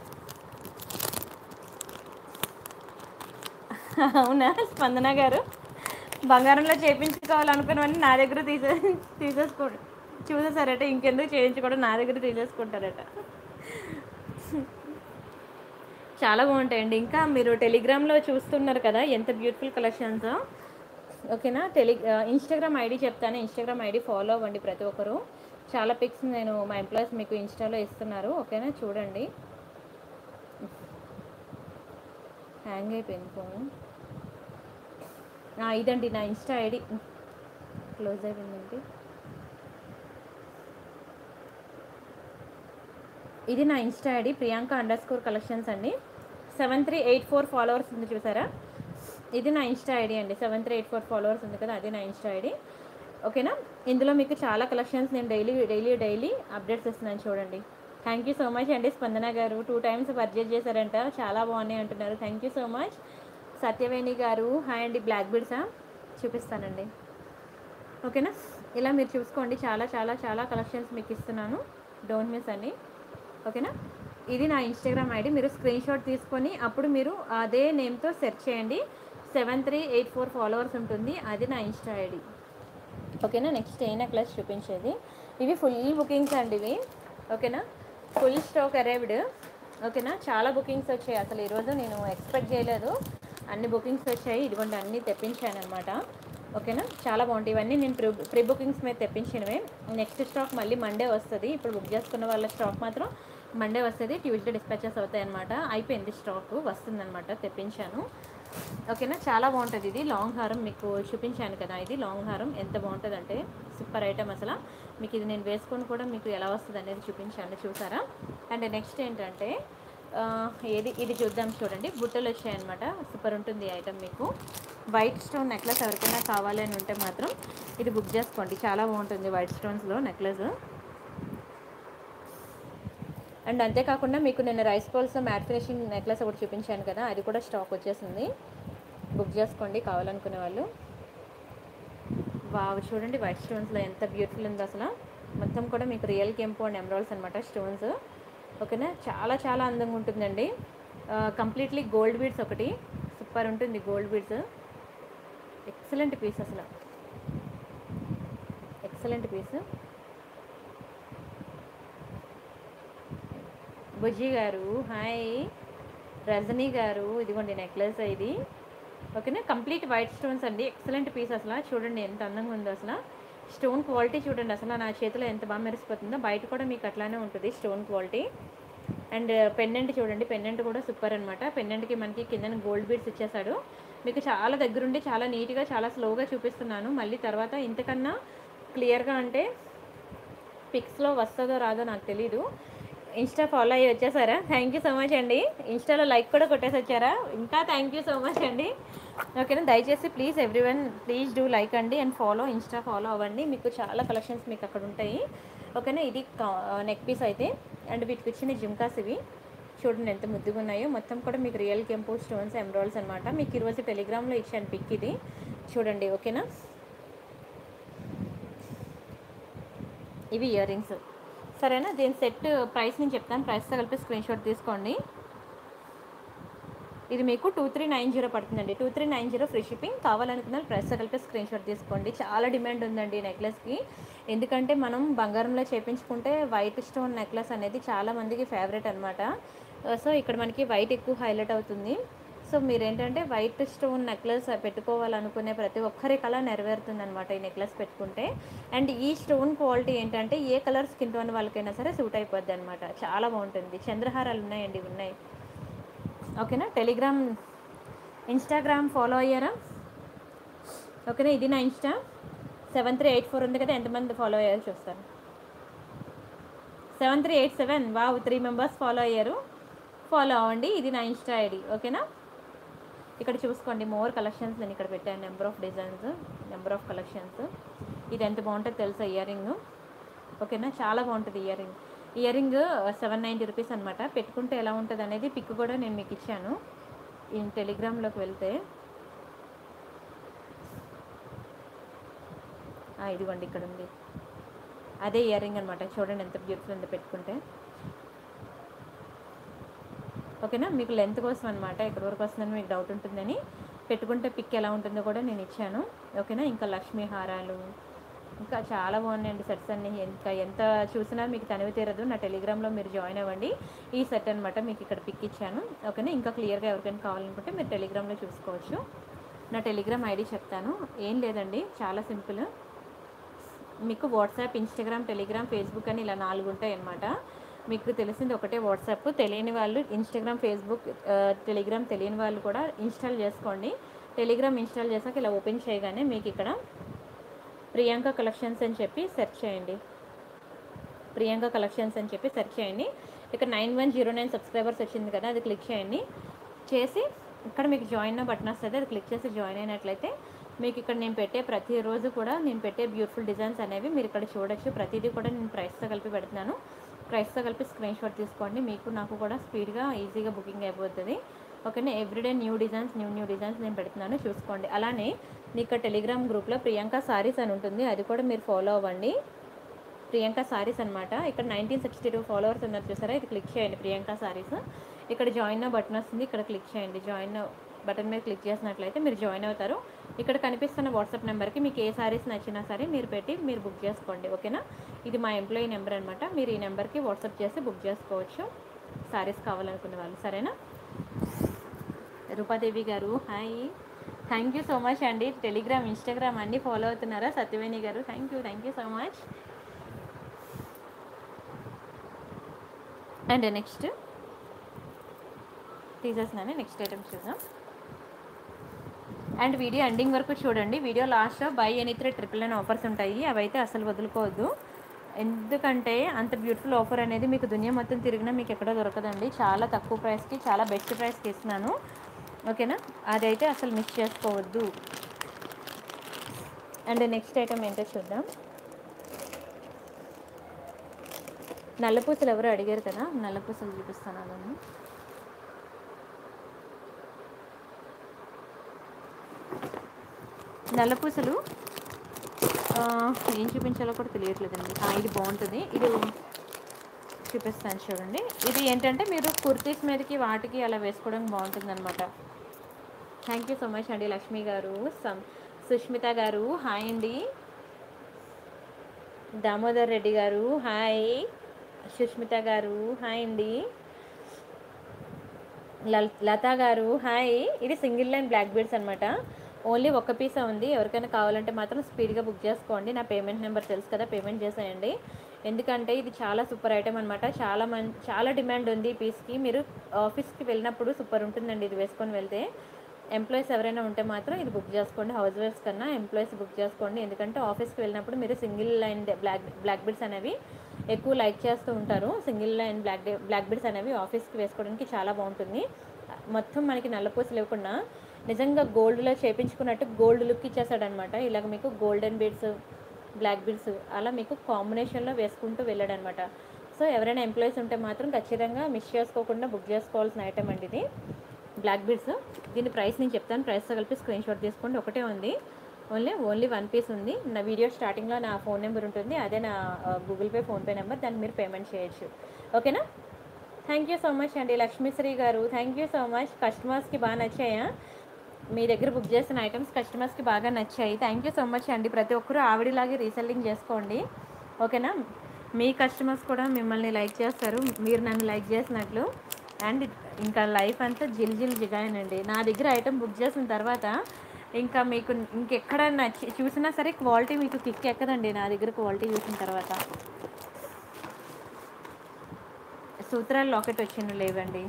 అవునా స్పందన గారు బంగారంలో చేయించుకోవాలనుకున్నవన్నీ నా దగ్గర తీసే తీసేసుకో చూసేసారట ఇంకెందుకు చేయించుకోవడం నా దగ్గర తీసేసుకుంటారట చాలా బాగుంటాయండి ఇంకా మీరు టెలిగ్రామ్లో చూస్తున్నారు కదా ఎంత బ్యూటిఫుల్ కలెక్షన్స్ ఓకేనా టెలి ఇన్స్టాగ్రామ్ ఐడి చెప్తాను ఇన్స్టాగ్రామ్ ఐడి ఫాలో అవ్వండి ప్రతి ఒక్కరు చాలా పిక్స్ నేను మా ఎంప్లాయీస్ మీకు ఇన్స్టాలో ఇస్తున్నారు ఓకేనా చూడండి హ్యాంగ్ అయిపోయింది ఫోన్ ఇదండి నా ఇన్స్టా ఐడి క్లోజ్ అయిపోయిందండి ఇది నా insta ID Priyanka underscore collections అండి seven three eight four followers ఉంది చూసారా ఇది నా ఇన్స్టా ఐడి అండి seven three eight four followers ఉంది కదా అది నా ఇన్స్టా ఐడి ఓకేనా ఇందులో మీకు చాలా కలెక్షన్స్ నేను డైలీ డైలీ డైలీ అప్డేట్స్ ఇస్తున్నాను చూడండి థ్యాంక్ యూ సో మచ్ అండి స్పందన గారు టూ టైమ్స్ పర్చేజ్ చేశారంట చాలా బాగున్నాయి అంటున్నారు thank you so much Satyaveni గారు హాయ్ అండి బ్లాక్ బీడ్సా చూపిస్తానండి ఓకేనా ఇలా మీరు చూసుకోండి చాలా చాలా చాలా కలెక్షన్స్ మీకు ఇస్తున్నాను డోంట్ మిస్ అండి ఓకేనా ఇది నా ఇన్స్టాగ్రామ్ ఐడి మీరు స్క్రీన్ షాట్ తీసుకొని అప్పుడు మీరు అదే నేమ్తో సెర్చ్ చేయండి seven three eight four followers ఉంటుంది అది నా ఇన్స్టా ఐడి ఓకేనా నెక్స్ట్ ఏ నెక్లెస్ చూపించేది ఇవి ఫుల్ బుకింగ్స్ అండి ఇవి ఓకేనా ఫుల్ స్టాక్ అరైవ్డ్ ఓకేనా చాలా బుకింగ్స్ వచ్చాయి అసలు ఈరోజు నేను ఎక్స్పెక్ట్ చేయలేదు అన్ని బుకింగ్స్ వచ్చాయి ఇదిగోండి అన్నీ తెప్పించాను అనమాట ఓకేనా చాలా బాగుంటాయి ఇవన్నీ నేను ప్రీ ప్రీ బుకింగ్స్ మీద తెప్పించినవే నెక్స్ట్ స్టాక్ మళ్ళీ మండే వస్తుంది ఇప్పుడు బుక్ చేసుకున్న వాళ్ళ స్టాక్ మాత్రం మండే వస్తుంది ట్యూస్డే డిస్పాచెస్ అవుతాయి అనమాట అయిపోయింది స్టాక్ వస్తుందన్నమాట తెప్పించాను ఓకేనా చాలా బాగుంటుంది ఇది లాంగ్ హారం మీకు చూపించాను కదా ఇది లాంగ్ హారం ఎంత బాగుంటుంది అంటే సూపర్ ఐటమ్ అసలు మీకు ఇది నేను వేసుకొని కూడా మీకు ఎలా వస్తుంది అనేది చూపించాను చూసారా అండ్ నెక్స్ట్ ఏంటంటే ఆ, ఏది ఇది చూద్దాం చూడండి బుట్టలు వచ్చాయన్నమాట సూపర్ ఉంటుంది ఐటమ్ మీకు వైట్ స్టోన్ నెక్లెస్ ఎవరికైనా కావాలి అని ఉంటే మాత్రం ఇది బుక్ చేసుకోండి చాలా బాగుంటుంది వైట్ స్టోన్స్లో నెక్లెస్ అండ్ అంతేకాకుండా మీకు నేను rice balls matte finishing necklace ఒకటి చూపించాను కదా అది కూడా స్టాక్ వచ్చేసింది బుక్ చేసుకోండి కావాలనుకునే వాళ్ళు వావ్ చూడండి వైట్ స్టోన్స్లో ఎంత బ్యూటిఫుల్ ఉందో అసలు మొత్తం కూడా మీకు రియల్ కెంపు అండ్ ఎమరాల్స్ అనమాట స్టోన్స్ ఓకేనా చాలా చాలా అందంగా ఉంటుందండి కంప్లీట్లీ గోల్డ్ బీడ్స్ ఒకటి సూపర్ ఉంటుంది గోల్డ్ బీడ్స్ ఎక్సలెంట్ పీస్ అసలు ఎక్సలెంట్ పీస్ బుజ్జి గారు హాయ్ రజనీ గారు ఇదిగోండి నెక్లెస్ ఇది ఓకేనా కంప్లీట్ వైట్ స్టోన్స్ అండి ఎక్సలెంట్ పీస్ అసలు చూడండి ఎంత అందంగా ఉందో అసలు స్టోన్ క్వాలిటీ చూడండి అసలు నా చేతిలో ఎంత బాగా మెరిసిపోతుందో బయట కూడా మీకు అట్లానే ఉంటుంది స్టోన్ క్వాలిటీ అండ్ పెండెంట్ చూడండి పెండెంట్ కూడా సూపర్ అనమాట పెండెంట్కి మనకి కింద గోల్డ్ బీడ్స్ ఇచ్చేసాడు మీకు చాలా దగ్గరుండి చాలా నీట్గా చాలా స్లోగా చూపిస్తున్నాను మళ్ళీ తర్వాత ఇంతకన్నా క్లియర్గా అంటే పిక్స్లో వస్తుందో రాదో నాకు తెలీదు ఇన్స్టా ఫాలో అయ్యి వచ్చేసారా థ్యాంక్ యూ సో మచ్ అండి ఇన్స్టాలో లైక్ కూడా కొట్టేసి వచ్చారా ఇంకా థ్యాంక్ యూ సో మచ్ అండి ఓకేనా దయచేసి please everyone please do like అండి అండ్ ఫాలో ఇన్స్టా ఫాలో అవ్వండి మీకు చాలా కలెక్షన్స్ మీకు అక్కడ ఉంటాయి ఓకేనా ఇది నెక్ పీస్ అయితే అండ్ వీటికి వచ్చిన జిమ్కాస్ ఇవి చూడండి ఎంత ముద్దుగా ఉన్నాయో మొత్తం కూడా మీకు రియల్ కెంపు స్టోన్స్ ఎమరాల్స్ అనమాట మీకు ఈరోజు టెలిగ్రామ్లో ఇచ్చాను పిక్ ఇది చూడండి ఓకేనా ఇవి ఇయర్ రింగ్స్ సరేనా దీని సెట్ ప్రైస్ నేను చెప్తాను ప్రైస్తో కలిపి స్క్రీన్ షాట్ తీసుకోండి ఇది మీకు టూ త్రీ నైన్ జీరో పడుతుందండి two three nine zero free shipping కావాలనుకున్న ప్రైస్తో కలిపి స్క్రీన్ షాట్ తీసుకోండి చాలా డిమాండ్ ఉందండి ఈ నెక్లెస్కి ఎందుకంటే మనం బంగారంలో చేపించుకుంటే వైట్ స్టోన్ నెక్లెస్ అనేది చాలా మందికి ఫేవరెట్ అనమాట సో ఇక్కడ మనకి వైట్ ఎక్కువ హైలైట్ అవుతుంది సో మీరేంటంటే వైట్ స్టోన్ నెక్లెస్ పెట్టుకోవాలనుకునే ప్రతి ఒక్కరి కళ నెరవేరుతుంది అనమాట ఈ నెక్లెస్ పెట్టుకుంటే అండ్ ఈ స్టోన్ క్వాలిటీ ఏంటంటే ఏ కలర్ స్కిన్ టోన్ వాళ్ళకైనా సరే సూట్ అయిపోద్ది అనమాట చాలా బాగుంటుంది చంద్రహారాలు ఉన్నాయండి ఉన్నాయి ఓకేనా టెలిగ్రామ్ ఇన్స్టాగ్రామ్ ఫాలో అయ్యారా ఓకేనా ఇది నా insta seven three eight four ఉంది కదా ఎంతమంది ఫాలో అయ్యారో చూస్తాను seven three eight seven wow three members follow అయ్యారు ఫాలో అవ్వండి ఇది నా ఇన్స్టా ఐడి ఓకేనా ఇక్కడ చూసుకోండి మోర్ కలెక్షన్స్ నేను ఇక్కడ పెట్టాను number of designs number of collections ఇది ఎంత బాగుంటుందో తెలుసా ఇయర్ రింగ్ ఓకేనా చాలా బాగుంటుంది earring earring seven ninety rupees అనమాట పెట్టుకుంటే ఎలా ఉంటుంది అనేది పిక్ కూడా నేను మీకు ఇచ్చాను ఈ టెలిగ్రామ్లోకి వెళ్తే ఆ, ఇదిగోండి ఇక్కడ ఉంది అదే ఇయర్ రింగ్ అనమాట చూడండి ఎంత బ్యూటిఫుల్ ఉందో పెట్టుకుంటే ఓకేనా మీకు లెంత్ కోసం అనమాట ఎక్కడి వరకు వస్తుందని మీకు డౌట్ ఉంటుందని పెట్టుకుంటే పిక్ ఎలా ఉంటుందో కూడా నేను ఇచ్చాను ఓకేనా ఇంకా లక్ష్మీ హారాలు ఇంకా చాలా బాగున్నాయండి సెట్స్ అన్ని ఇంకా ఎంత చూసినా మీకు తనివి తీరదు నా టెలిగ్రామ్లో మీరు జాయిన్ అవ్వండి ఈ సెట్ అనమాట మీకు ఇక్కడ పిక్ ఇచ్చాను ఓకేనా ఇంకా క్లియర్గా ఎవరికైనా కావాలనుకుంటే మీరు టెలిగ్రామ్లో చూసుకోవచ్చు నా టెలిగ్రామ్ ఐడి చెప్తాను ఏం లేదండి చాలా సింపుల్ మీకు వాట్సాప్ ఇన్స్టాగ్రామ్ టెలిగ్రామ్ ఫేస్బుక్ అని ఇలా నాలుగు ఉంటాయి అన్నమాట మీకు తెలిసింది ఒకటే వాట్సాప్ తెలియని వాళ్ళు ఇన్స్టాగ్రామ్ ఫేస్బుక్ ఆ, టెలిగ్రామ్ తెలియని వాళ్ళు కూడా ఇన్స్టాల్ చేసుకోండి టెలిగ్రామ్ ఇన్స్టాల్ చేశాక ఇలా ఓపెన్ చేయగానే మీకు ఇక్కడ ప్రియాంక కలెక్షన్స్ అని చెప్పి సెర్చ్ చేయండి ప్రియాంక కలెక్షన్స్ అని చెప్పి సెర్చ్ చేయండి ఇక్కడ nine one zero nine subscribers వచ్చింది కదా అది క్లిక్ చేయండి చేసి ఇక్కడ మీకు జాయిన్ బటన్ వస్తుంది అది క్లిక్ చేసి జాయిన్ అయినట్లయితే మీకు ఇక్కడ నేను పెట్టే ప్రతిరోజు కూడా నేను పెట్టే బ్యూటిఫుల్ డిజైన్స్ అనేవి మీరు ఇక్కడ చూడొచ్చు ప్రతిదీ కూడా నేను ప్రైస్తో కలిపి పెడుతున్నాను ప్రైస్తో కలిపి స్క్రీన్ షాట్ తీసుకోండి మీకు నాకు కూడా స్పీడ్గా ఈజీగా బుకింగ్ అయిపోతుంది ఓకేనా everyday new designs new new designs నేను పెడుతున్నాను చూసుకోండి అలానే మీకు టెలిగ్రామ్ గ్రూప్లో ప్రియాంక సారీస్ అని ఉంటుంది అది కూడా మీరు ఫాలో అవ్వండి ప్రియాంక సారీస్ అనమాట ఇక్కడ నైన్టీన్ సిక్స్టీ టూ ఫాలోవర్స్ ఉన్నారు చూసారా ఇది క్లిక్ చేయండి ప్రియాంక సారీస్ ఇక్కడ జాయిన్ బటన్ వస్తుంది ఇక్కడ క్లిక్ చేయండి జాయిన్ బటన్ మీద క్లిక్ చేసినట్లయితే మీరు జాయిన్ అవుతారు ఇక్కడ కనిపిస్తున్న వాట్సాప్ నెంబర్కి మీకు ఏ సారీస్ నచ్చినా సరే మీరు పెట్టి మీరు బుక్ చేసుకోండి ఓకేనా ఇది మా ఎంప్లాయీ నెంబర్ అనమాట మీరు ఈ నెంబర్కి వాట్సాప్ చేసి బుక్ చేసుకోవచ్చు సారీస్ కావాలనుకునే వాళ్ళు సరేనా రూపాదేవి గారు hi thank you so much అండి టెలిగ్రామ్ ఇన్స్టాగ్రామ్ అన్నీ ఫాలో అవుతున్నారా సత్యవేణి గారు thank you thank you so much and next తీసేసినాను నెక్స్ట్ ఐటమ్ చూద్దాం అండ్ వీడియో ఎండింగ్ వరకు చూడండి వీడియో లాస్ట్లో buy any three triple nine offers ఉంటాయి అవైతే అసలు వదులుకోవద్దు ఎందుకంటే అంత బ్యూటిఫుల్ ఆఫర్ అనేది మీకు దునియా మొత్తం తిరిగినా మీకు ఎక్కడ దొరకదండి చాలా తక్కువ ప్రైస్కి చాలా బెస్ట్ ప్రైస్కి ఇస్తున్నాను ఓకేనా అదైతే అసలు మిస్ చేసుకోవద్దు అండ్ నెక్స్ట్ ఐటమ్ ఏంటో చూద్దాం నల్లపూసలు ఎవరు అడిగారు కదా నల్లపూసలు చూపిస్తాను అదನ್ನು నల్లపూసలు ఆ, ఏం చూపించాలో కూడా తెలియట్లేదండి ఆ, ఇది బాగుంటుంది ఇది చూపిస్తాను చూడండి ఇది ఏంటంటే మీరు కుర్తీస్ మీదకి వాటికి అలా వేసుకోవడానికి బాగుంటుంది అనమాట థ్యాంక్ యూ సో మచ్ అండి లక్ష్మి గారు సం సుష్మిత గారు హాయ్ అండి దామోదర్ రెడ్డి గారు హాయ్ సుష్మిత గారు హాయ్ అండి లల్- లతా గారు హాయ్ ఇది సింగిల్ లైన్ బ్లాక్ బీడ్స్ అనమాట ఓన్లీ ఒక్క పీసే ఉంది ఎవరికైనా కావాలంటే మాత్రం స్పీడ్గా బుక్ చేసుకోండి నా పేమెంట్ నెంబర్ తెలుసు కదా పేమెంట్ చేసేయండి ఎందుకంటే ఇది చాలా సూపర్ ఐటమ్ అనమాట చాలా మం చాలా డిమాండ్ ఉంది ఈ పీస్కి మీరు ఆఫీస్కి వెళ్ళినప్పుడు సూపర్ ఉంటుందండి ఇది వేసుకొని వెళ్తే ఎంప్లాయీస్ ఎవరైనా ఉంటే మాత్రం ఇది బుక్ చేసుకోండి హౌస్ వైఫ్స్ కన్నా ఎంప్లాయీస్ బుక్ చేసుకోండి ఎందుకంటే ఆఫీస్కి వెళ్ళినప్పుడు మీరు single line black black beads అనేవి ఎక్కువ లైక్ చేస్తూ ఉంటారు single line black black beads అనేవి ఆఫీస్కి వేసుకోవడానికి చాలా బాగుంటుంది మొత్తం మనకి నల్లపూసలు ఇవ్వకుండా నిజంగా గోల్డ్లో చేపించుకున్నట్టు గోల్డ్ లుక్ ఇచ్చేసాడనమాట ఇలాగ మీకు గోల్డెన్ బీడ్స్ బ్లాక్ బీడ్స్ అలా మీకు కాంబినేషన్లో వేసుకుంటూ వెళ్ళాడనమాట సో ఎవరైనా ఎంప్లాయీస్ ఉంటే మాత్రం ఖచ్చితంగా మిస్ చేసుకోకుండా బుక్ చేసుకోవాల్సిన ఐటమ్ అండి ఇది బ్లాక్ బీడ్స్ దీని ప్రైస్ నేను చెప్తాను ప్రైస్తో కలిపి స్క్రీన్ షాట్ తీసుకోండి ఒకటే ఉంది ఓన్లీ ఓన్లీ వన్ పీస్ ఉంది నా వీడియో స్టార్టింగ్లో నా ఫోన్ నెంబర్ ఉంటుంది అదే నా గూగుల్ పే ఫోన్పే నెంబర్ దాన్ని మీరు పేమెంట్ చేయొచ్చు ఓకేనా థ్యాంక్ యూ సో మచ్ అండి లక్ష్మీశ్రీ గారు థ్యాంక్ యూ సో మచ్ కస్టమర్స్కి బాగా నచ్చాయా మీ దగ్గర బుక్ చేసిన ఐటమ్స్ కస్టమర్స్కి బాగా నచ్చాయి థ్యాంక్ యూ సో మచ్ అండి ప్రతి ఒక్కరూ ఆవిడలాగే రీసెల్లింగ్ చేసుకోండి ఓకేనా మీ కస్టమర్స్ కూడా మిమ్మల్ని లైక్ చేస్తారు మీరు నన్ను లైక్ చేసినట్లు అండ్ ఇంకా లైఫ్ అంతా జిల్ జిల్ జిగాయనండి నా దగ్గర ఐటమ్ బుక్ చేసిన తర్వాత ఇంకా మీకు ఇంకెక్కడ నచ్చి చూసినా సరే క్వాలిటీ మీకు కిక్ ఎక్కదండి నా దగ్గర క్వాలిటీ చూసిన తర్వాత సూత్రాలు లాకెట్ వచ్చింది లేవండి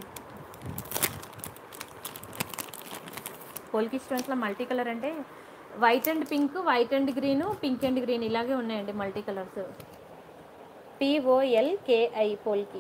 పోల్కి స్టోన్స్లో మల్టీ కలర్ అంటే white and pink white and green pink and green ఇలాగే ఉన్నాయండి మల్టీ కలర్స్ పిఓఎల్కేఐ పోల్కి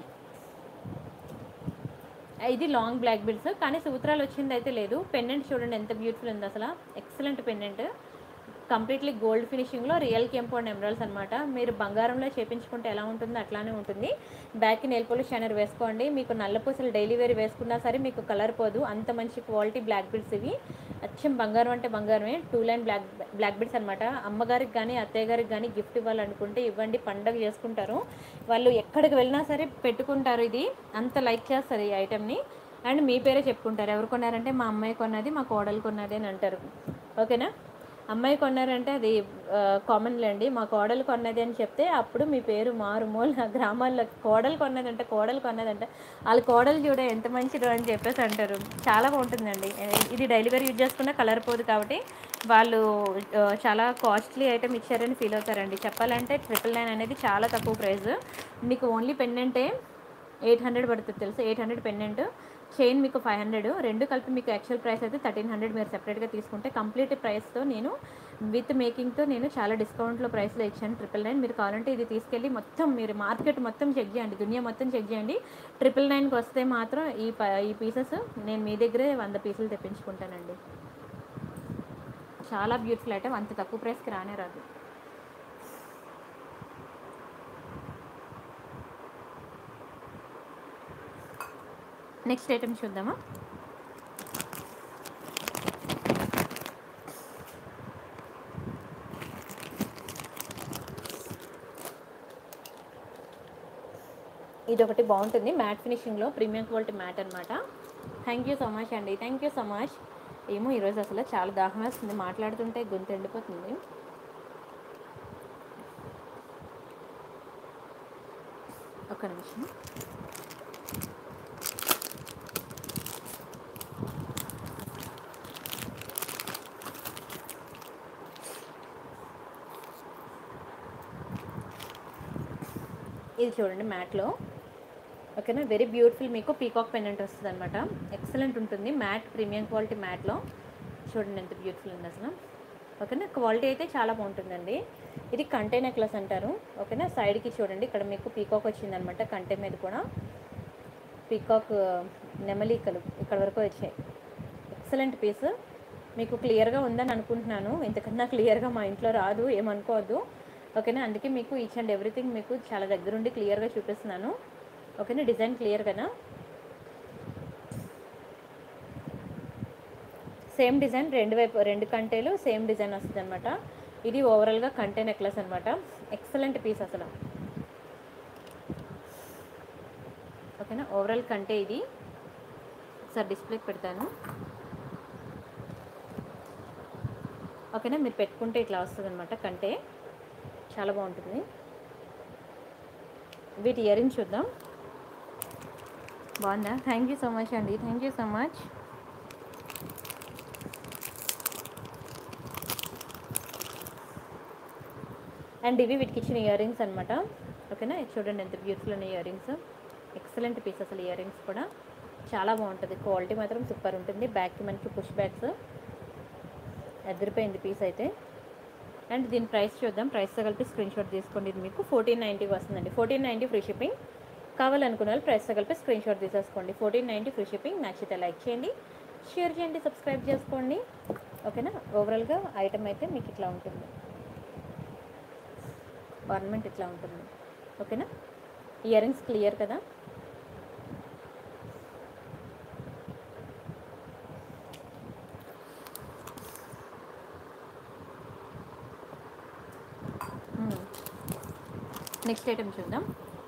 ఇది లాంగ్ బ్లాక్ బిల్స్ కానీ సూత్రాలు వచ్చింది అయితే లేదు పెండెంట్ చూడండి ఎంత బ్యూటిఫుల్ ఉంది అసలు ఎక్సలెంట్ పెండెంట్ కంప్లీట్లీ గోల్డ్ ఫినిషింగ్లో రియల్ కెంపౌండ్ ఎమరాల్స్ అనమాట మీరు బంగారంలో చేపించుకుంటే ఎలా ఉంటుందో అట్లానే ఉంటుంది బ్యాక్ నెయిల్ పోలిష్ షైనర్ వేసుకోండి మీకు నల్ల పూసలు డైలీ వేర్ వేసుకున్నా సరే మీకు కలర్ పోదు అంత మంచి క్వాలిటీ బ్లాక్ బిడ్స్ ఇవి అచ్చం బంగారం అంటే బంగారమే two line black black beads అనమాట అమ్మగారికి కానీ అత్తయ్య గారికి కానీ గిఫ్ట్ ఇవ్వాలనుకుంటే ఇవ్వండి పండగ చేసుకుంటారు వాళ్ళు ఎక్కడికి వెళ్ళినా సరే పెట్టుకుంటారు ఇది అంత లైక్ చేస్తారు ఈ ఐటెంని అండ్ మీ పేరే చెప్పుకుంటారు ఎవరు కొన్నారంటే మా అమ్మాయి కొన్నది మా కోడలు కొన్నది అని అంటారు ఓకేనా అమ్మాయి కొన్నారంటే అది కామన్ లేండి మా కోడలు కొన్నది అని చెప్తే అప్పుడు మీ పేరు మారుమూల గ్రామాల్లో కోడలు కొన్నదంటే కోడలు కొన్నదంటే వాళ్ళ కోడలు చూడ ఎంత మంచిదో అని చెప్పేసి అంటారు చాలా బాగుంటుందండి ఇది డైలీ వేర్ యూజ్ చేసుకున్న కలర్ పోదు కాబట్టి వాళ్ళు ఆ, చాలా కాస్ట్లీ ఐటమ్ ఇచ్చారని ఫీల్ అవుతారండి చెప్పాలంటే ట్రిపుల్ నైన్ అనేది చాలా తక్కువ ప్రైస్ మీకు ఓన్లీ పెన్నెంటే ఎయిట్ హండ్రెడ్ పడుతుంది తెలుసు ఎయిట్ హండ్రెడ్ పెన్నెంట్ చైన్ మీకు ఫైవ్ హండ్రెడ్ రెండు కలిపి మీకు యాక్చువల్ ప్రైస్ అయితే థర్టీన్ హండ్రెడ్ మీరు సెపరేట్గా తీసుకుంటే కంప్లీట్ ప్రైస్తో నేను విత్ మేకింగ్తో నేను చాలా డిస్కౌంట్లో ప్రైస్లో ఇచ్చాను ట్రిపుల్ నైన్ మీరు కావాలంటే ఇది తీసుకెళ్ళి మొత్తం మీరు మార్కెట్ మొత్తం చెక్ చేయండి దునియా మొత్తం చెక్ చేయండి ట్రిపుల్ నైన్కి వస్తే మాత్రం ఈ ప ఈ పీసెస్ నేను మీ దగ్గరే వంద పీసులు తెప్పించుకుంటానండి చాలా బ్యూటిఫుల్ ఐటమ్ అంత తక్కువ ప్రైస్కి రానే రాదు నెక్స్ట్ ఐటమ్ చూద్దామా ఇది ఒకటి బాగుంటుంది మ్యాట్ ఫినిషింగ్లో ప్రీమియం క్వాలిటీ మ్యాట్ అనమాట థ్యాంక్ యూ సో మచ్ అండి థ్యాంక్ యూ సో మచ్ ఏమో ఈరోజు అసలు చాలా దాహం వేస్తుంది మాట్లాడుతుంటే గొంతు ఎండిపోతుంది ఒక్క నిమిషం ఇది చూడండి మ్యాట్లో ఓకేనా వెరీ బ్యూటిఫుల్ మీకు పీకాక్ పెండెంట్ వస్తుంది అనమాట ఎక్సలెంట్ ఉంటుంది మ్యాట్ ప్రీమియం క్వాలిటీ మ్యాట్లో చూడండి ఎంత బ్యూటిఫుల్ ఉంది అసలు ఓకేనా క్వాలిటీ అయితే చాలా బాగుంటుందండి ఇది కంటే నెక్లెస్ అంటారు ఓకేనా సైడ్కి చూడండి ఇక్కడ మీకు పీకాక్ వచ్చిందనమాట కంటే మీద కూడా పీకాక్ నెమలికలు ఇక్కడ వరకు వచ్చాయి ఎక్సలెంట్ పీస్ మీకు క్లియర్గా ఉందని అనుకుంటున్నాను ఇంతకన్నా క్లియర్గా మా ఇంట్లో రాదు ఏమనుకోవద్దు ఓకేనా అందుకే మీకు ఈచ్ అండ్ ఎవ్రీథింగ్ మీకు చాలా దగ్గరుండి క్లియర్గా చూపిస్తున్నాను ఓకేనా డిజైన్ క్లియర్ కదా సేమ్ డిజైన్ రెండు వైపు రెండు కంటేలు సేమ్ డిజైన్ వస్తుంది అనమాట ఇది ఓవరాల్గా కంటే నెక్లెస్ అనమాట ఎక్సలెంట్ పీస్ అసలు ఓకేనా ఓవరాల్ కంటే ఇది ఒకసారి డిస్ప్లేకి పెడతాను ఓకేనా మీరు పెట్టుకుంటే ఇట్లా వస్తుంది అనమాట కంటే చాలా బాగుంటుంది వీటి ఇయరింగ్ చూద్దాం బాగుందా థ్యాంక్ యూ సో మచ్ అండి thank you so much and ఇవి వీటికి ఇచ్చిన ఇయర్ రింగ్స్ అనమాట ఓకేనా ఇది చూడండి ఎంత బ్యూటిఫుల్ ఉన్నాయి ఇయర్ రింగ్స్ ఎక్సలెంట్ పీస్ అసలు ఇయర్ రింగ్స్ కూడా చాలా బాగుంటుంది క్వాలిటీ మాత్రం సూపర్ ఉంటుంది బ్యాక్కి మనకి పుష్ బ్యాగ్స్ ఎదిరిపోయింది పీస్ అయితే అండ్ దీని ప్రైస్ చూద్దాం ప్రైస్తో కలిపి స్క్రీన్ షాట్ తీసుకోండి ఇది మీకు ఫోర్టీన్ నైంటీకి వస్తుందండి ఫోర్టీన్ నైంటీ ఫ్రీ షిప్పింగ్ కావాలనుకున్న వాళ్ళు ప్రైస్తో కలిపి స్క్రీన్ షాట్ తీసేసుకోండి ఫోర్టీన్ నైంటీ ఫ్రీ షిప్పింగ్ నచ్చితే లైక్ చేయండి షేర్ చేయండి సబ్స్క్రైబ్ చేసుకోండి ఓకేనా ఓవరాల్గా ఐటమ్ అయితే మీకు ఇట్లా ఉంటుంది ఆర్నమెంట్ ఇట్లా ఉంటుంది ఓకేనా ఇయర్ రింగ్స్ క్లియర్ కదా నెక్స్ట్ ఐటమ్ చూద్దాం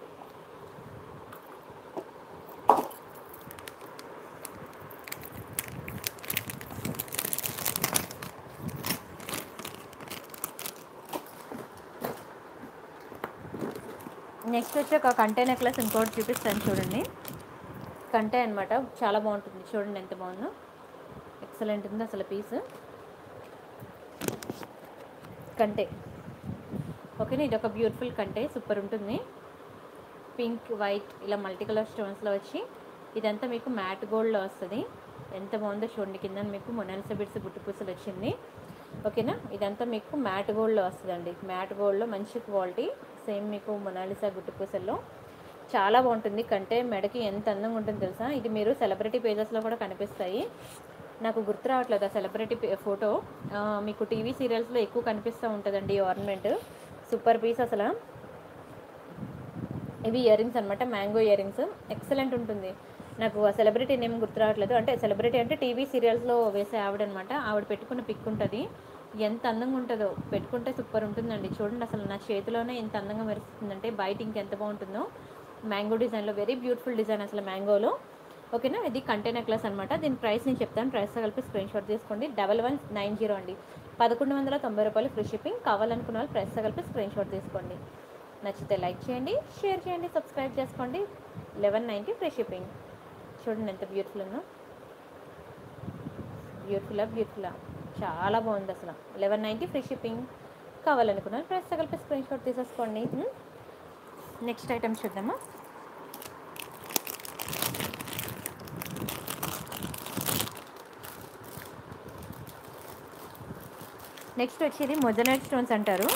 నెక్స్ట్ వచ్చి ఒక కంటే నెక్లెస్ ఇంకోటి చూపిస్తాను చూడండి కంటే అనమాట చాలా బాగుంటుంది చూడండి ఎంత బాగుందో ఎక్సలెంట్ ఉంది అసలు పీస్ కంటే ఓకేనా ఇది ఒక బ్యూటిఫుల్ కంటే సూపర్ ఉంటుంది పింక్ వైట్ ఇలా మల్టీ కలర్ స్టోన్స్లో వచ్చి ఇదంతా మీకు మ్యాట్ గోల్డ్లో వస్తుంది ఎంత బాగుందో చూడండి కింద మీకు మొనాలిసా బిడ్స్ గుట్టు పూసలు వచ్చింది ఓకేనా ఇదంతా మీకు మ్యాట్ గోల్డ్లో వస్తుందండి మ్యాట్ గోల్డ్లో మంచి క్వాలిటీ సేమ్ మీకు మొనాలిసా గుట్టు పూసల్లో చాలా బాగుంటుంది కంటే మెడకి ఎంత అందంగా ఉంటుంది తెలుసా ఇది మీరు సెలబ్రిటీ పేజెస్లో కూడా కనిపిస్తాయి నాకు గుర్తు రావట్లేదు ఆ సెలబ్రిటీ ఫోటో మీకు టీవీ సీరియల్స్లో ఎక్కువ కనిపిస్తూ ఉంటుందండి ఈ ఆర్నమెంట్ సూపర్ పీస్ అసలు ఇవి ఇయర్ రింగ్స్ అనమాట మ్యాంగో ఇయర్ రింగ్స్ ఎక్సలెంట్ ఉంటుంది నాకు ఆ సెలబ్రిటీ నేమ్ గుర్తు రావట్లేదు అంటే సెలబ్రిటీ అంటే టీవీ సీరియల్స్లో వేసే ఆవిడ అనమాట ఆవిడ పెట్టుకున్న పిక్ ఉంటుంది ఎంత అందంగా ఉంటుందో పెట్టుకుంటే సూపర్ ఉంటుందండి చూడండి అసలు నా చేతిలోనే ఎంత అందంగా మెరుస్తుందంటే బయట ఇంకెంత బాగుంటుందో మ్యాంగో డిజైన్లో వెరీ బ్యూటిఫుల్ డిజైన్ అసలు మ్యాంగోలో ఓకేనా ఇది కంటే నెక్లెస్ అనమాట దీని ప్రైస్ నేను చెప్తాను ప్రైస్తో కలిపి స్క్రీన్ షాట్ తీసుకోండి డబల్ వన్ నైన్ జీరో అండి పదకొండు వందల తొంభై రూపాయలు ఫ్రీ షిప్పింగ్ కావాలనుకున్న వాళ్ళు ప్రైస్తో కలిపి స్క్రీన్ షాట్ తీసుకోండి నచ్చితే లైక్ చేయండి షేర్ చేయండి సబ్స్క్రైబ్ చేసుకోండి లెవెన్ నైంటీ ఫ్రీ షిప్పింగ్ చూడండి ఎంత బ్యూటిఫుల్ ఉందో బ్యూటిఫుల్లా బ్యూటిఫుల్లా చాలా బాగుంది అసలు లెవెన్ నైంటీ ఫ్రీ షిప్పింగ్ కావాలనుకున్నాను ప్రైస్తో కలిపి స్క్రీన్ షాట్ తీసేసుకోండి నెక్స్ట్ ఐటమ్ చూద్దామా నెక్స్ట్ వచ్చేది మొజనైట్ స్టోన్స్ అంటారు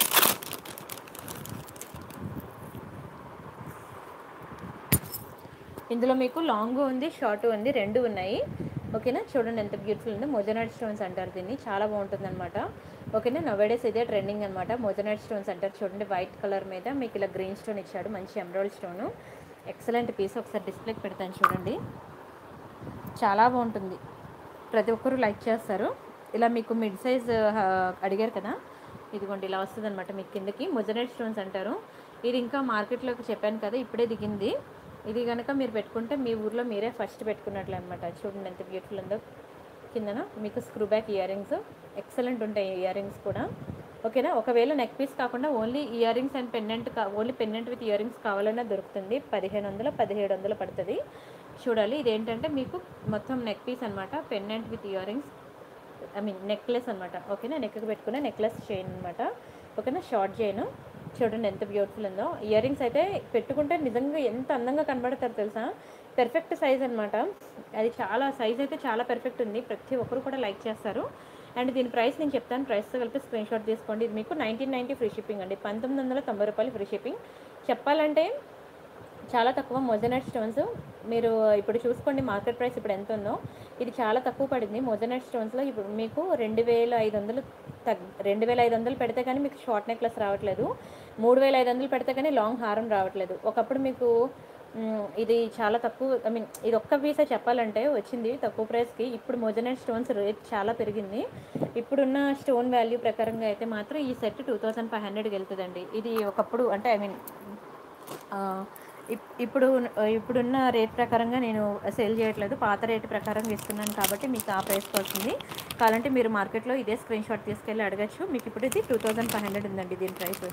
ఇందులో మీకు లాంగ్ ఉంది షార్ట్ ఉంది రెండు ఉన్నాయి ఓకేనా చూడండి ఎంత బ్యూటిఫుల్ ఉందో మొజనైట్ స్టోన్స్ అంటారు దీన్ని చాలా బాగుంటుంది అనమాట ఓకేనా నవేడేస్ ఇదే ట్రెండింగ్ అనమాట మొజనైట్ స్టోన్స్ అంటారు చూడండి వైట్ కలర్ మీద మీకు ఇలా గ్రీన్ స్టోన్ ఇచ్చాడు మంచి ఎమరాల్డ్ స్టోను ఎక్సలెంట్ పీస్ ఒకసారి డిస్ప్లేకి పెడతాను చూడండి చాలా బాగుంటుంది ప్రతి ఒక్కరూ లైక్ చేస్తారు ఇలా మీకు మిడ్ సైజ్ అడిగారు కదా ఇదిగోండి ఇలా వస్తుంది అనమాట మీకు కిందకి మొజనైట్ స్టోన్స్ అంటారు ఇది ఇంకా మార్కెట్లోకి చెప్పాను కదా ఇప్పుడే దిగింది ఇది కనుక మీరు పెట్టుకుంటే మీ ఊర్లో మీరే ఫస్ట్ పెట్టుకున్నట్లు అనమాట చూడండి ఎంత బ్యూటిఫుల్ ఉందో కిందన మీకు screw back earrings excellent ఉంటాయి ఇయర్ రింగ్స్ కూడా ఓకేనా ఒకవేళ నెక్ పీస్ కాకుండా only earrings and pendant కా only pendant with earrings కావాలన్నా దొరుకుతుంది పదిహేను వందలు పదిహేడు వందలు పడుతుంది చూడాలి ఇదేంటంటే మీకు మొత్తం నెక్ పీస్ అనమాట pendant with earrings I mean necklace అనమాట ఓకేనా నెక్కి పెట్టుకునే నెక్లెస్ చైన్ అనమాట ఓకేనా షార్ట్ చైన్ చూడండి ఎంత బ్యూటిఫుల్ ఉందో ఇయర్ రింగ్స్ అయితే పెట్టుకుంటే నిజంగా ఎంత అందంగా కనబడతారు తెలుసా పెర్ఫెక్ట్ సైజ్ అనమాట అది చాలా సైజ్ అయితే చాలా పెర్ఫెక్ట్ ఉంది ప్రతి ఒక్కరు కూడా లైక్ చేస్తారు అండ్ దీని ప్రైస్ నేను చెప్తాను ప్రైస్తో కలిపి స్క్రీన్ షాట్ తీసుకోండి ఇది మీకు నైన్టీన్ నైంటీ ఫ్రీ షిప్పింగ్ అండి పంతొమ్మిది వందల తొంభై రూపాయలు ఫ్రీ షిప్పింగ్ చెప్పాలంటే చాలా తక్కువ మొజనైట్ స్టోన్స్ మీరు ఇప్పుడు చూసుకోండి మార్కెట్ ప్రైస్ ఇప్పుడు ఎంత ఉందో ఇది చాలా తక్కువ పడింది మొజనైట్ స్టోన్స్లో ఇప్పుడు మీకు రెండు వేల ఐదు వందలు తగ్ రెండు వేల ఐదు వందలు పెడితే కానీ మీకు షార్ట్ నెక్లెస్ రావట్లేదు మూడు వేల ఐదు వందలు పెడితే కానీ లాంగ్ హారం రావట్లేదు ఒకప్పుడు మీకు మ్, ఇది చాలా తక్కువ ఐ మీన్ ఇది ఒక్క పీసే చెప్పాలంటే వచ్చింది తక్కువ ప్రైస్కి ఇప్పుడు మొజనైట్ స్టోన్స్ రేట్ చాలా పెరిగింది ఇప్పుడున్న స్టోన్ వాల్యూ ప్రకారంగా అయితే మాత్రం ఈ సెట్ టూ థౌజండ్ ఫైవ్ హండ్రెడ్కి వెళ్తుందండి ఇది ఒకప్పుడు అంటే ఐ మీన్ ఆ, ఇప్- ఇప్పుడు ఇప్పుడున్న రేట్ ప్రకారంగా నేను సేల్ చేయట్లేదు పాత రేట్ ప్రకారంగా ఇస్తున్నాను కాబట్టి మీకు ఆ ప్రైస్కి వస్తుంది కావాలంటే మీరు మార్కెట్లో ఇదే స్క్రీన్ షాట్ తీసుకెళ్ళి అడగచ్చు మీకు ఇప్పుడు ఇది టూ థౌజండ్ ఫైవ్ హండ్రెడ్ ఉందండి దీని ప్రైస్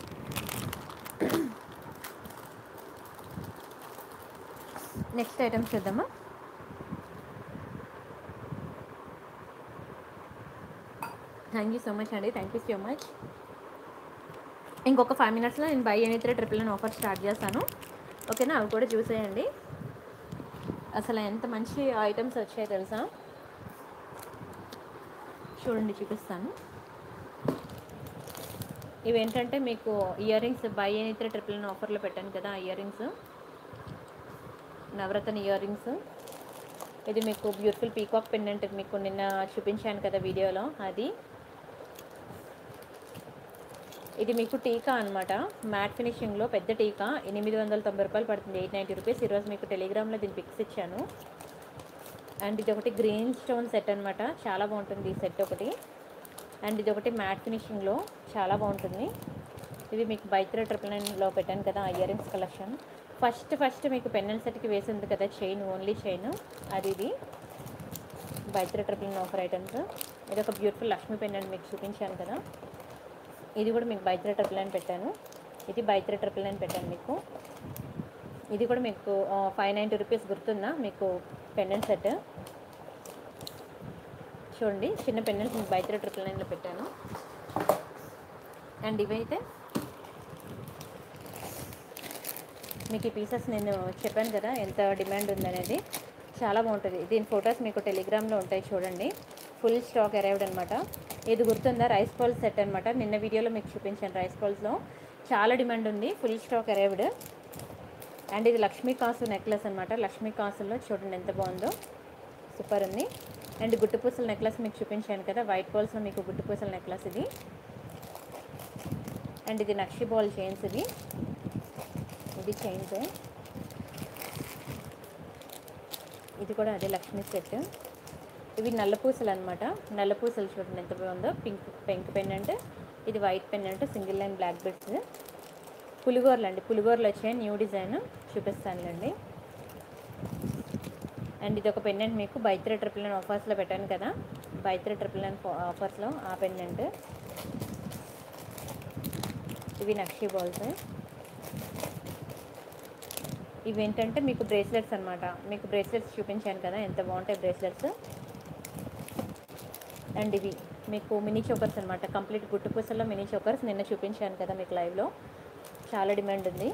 నెక్స్ట్ ఐటమ్ చూద్దామా థ్యాంక్ యూ సో మచ్ అండి థ్యాంక్ యూ సో మచ్ ఇంకొక ఫైవ్ మినిట్స్లో నేను buy any three triple nine offer start చేస్తాను ఓకేనా అవి కూడా చూసేయండి అసలు ఎంత మంచి ఐటమ్స్ వచ్చాయి తెలుసా చూడండి చూపిస్తాను ఇవేంటంటే మీకు earrings buy any three triple nine ఆఫర్లో పెట్టాను కదా ఆ earrings navaratna earrings ఇది మీకు బ్యూటిఫుల్ పీకాక్ పెండెంట్ మీకు నిన్న చూపించాను కదా వీడియోలో అది ఇది మీకు టీకా అనమాట మ్యాట్ ఫినిషింగ్లో పెద్ద టీకా ఎనిమిది వందల తొంభై రూపాయలు పడుతుంది ఎయిట్ నైంటీ రూపీస్ ఈరోజు మీకు టెలిగ్రామ్లో దీని పిక్స్ ఇచ్చాను అండ్ ఇది ఒకటి గ్రీన్ స్టోన్ సెట్ అనమాట చాలా బాగుంటుంది ఈ సెట్ ఒకటి అండ్ ఇది ఒకటి మ్యాట్ ఫినిషింగ్లో చాలా బాగుంటుంది ఇవి మీకు బైత్ర ట్రిపుల్ నైన్లో పెట్టాను కదా earrings collection first first మీకు పెన్నెల్ సెట్కి వేసింది కదా చైన్ ఓన్లీ చైన్ అది ఇది బైత్ర ట్రిపుల్ నైన్ ఆఫర్ ఐటమ్స్ ఇది ఒక బ్యూటిఫుల్ లక్ష్మీ పెన్నెంట్ మీకు చూపించాను కదా ఇది కూడా మీకు బైత్ర ట్రిపుల్ నైన్ పెట్టాను ఇది బైత్ర ట్రిపుల్ నైన్ పెట్టాను మీకు ఇది కూడా మీకు ఫైవ్ నైంటీ రూపీస్ గుర్తుందా మీకు పెండెంట్ సెట్ చూడండి చిన్న పెండెంట్స్ మీకు బైత్ర ట్రిపుల్ నైన్లో పెట్టాను అండ్ ఇవైతే మీకు ఈ పీసెస్ నేను చెప్పాను కదా ఎంత డిమాండ్ ఉందనేది చాలా బాగుంటుంది దీని ఫొటోస్ మీకు టెలిగ్రామ్లో ఉంటాయి చూడండి ఫుల్ స్టాక్ అరైవ్డ్ అనమాట ఇది గుర్తుందా రైస్ బాల్ సెట్ అనమాట నిన్న వీడియోలో మీకు చూపించాను రైస్ బాల్స్లో చాలా డిమాండ్ ఉంది ఫుల్ స్టాక్ అరైవ్డ్ అండ్ ఇది లక్ష్మీ కాసు నెక్లెస్ అనమాట లక్ష్మీ కాసుల్లో చూడండి ఎంత బాగుందో సూపర్ ఉంది అండ్ గుట్టుపూసల నెక్లెస్ మీకు చూపించాను కదా వైట్ బాల్స్లో మీకు గుట్టుపూసల నెక్లెస్ ఇది అండ్ ఇది నక్షి బాల్ చైన్స్ ఇవి ఇది చైన్స్ ఇది కూడా అదే లక్ష్మీ సెట్ ఇవి నల్ల పూసలు అనమాట నల్ల పూసలు చూడండి ఎంత బాగుందో పింక్ పింక్ పెండెంట్ ఇది white pendant single line black beads పులిగోరలు అండి పులిగోరలు వచ్చాయి న్యూ డిజైన్ చూపిస్తానులేండి అండ్ ఇది ఒక పెండెంట్ మీకు బైత్ర ట్రిపుల్ నైన్ ఆఫర్స్లో పెట్టాను కదా బైత్ర ట్రిపుల్ నైన్ ఆఫర్స్లో ఆ పెండెంట్ ఇవి నక్షి బాల్స్ ఇవి ఏంటంటే మీకు బ్రేస్లెట్స్ అనమాట మీకు బ్రేస్లెట్స్ చూపించాను కదా ఎంత బాగుంటాయి బ్రేస్లెట్స్ అండ్ ఇవి మీకు మినీ చోకర్స్ అనమాట కంప్లీట్ గుట్టు పూసల్లో మినీ చోకర్స్ నిన్న చూపించాను కదా మీకు లైవ్లో చాలా డిమాండ్ ఉంది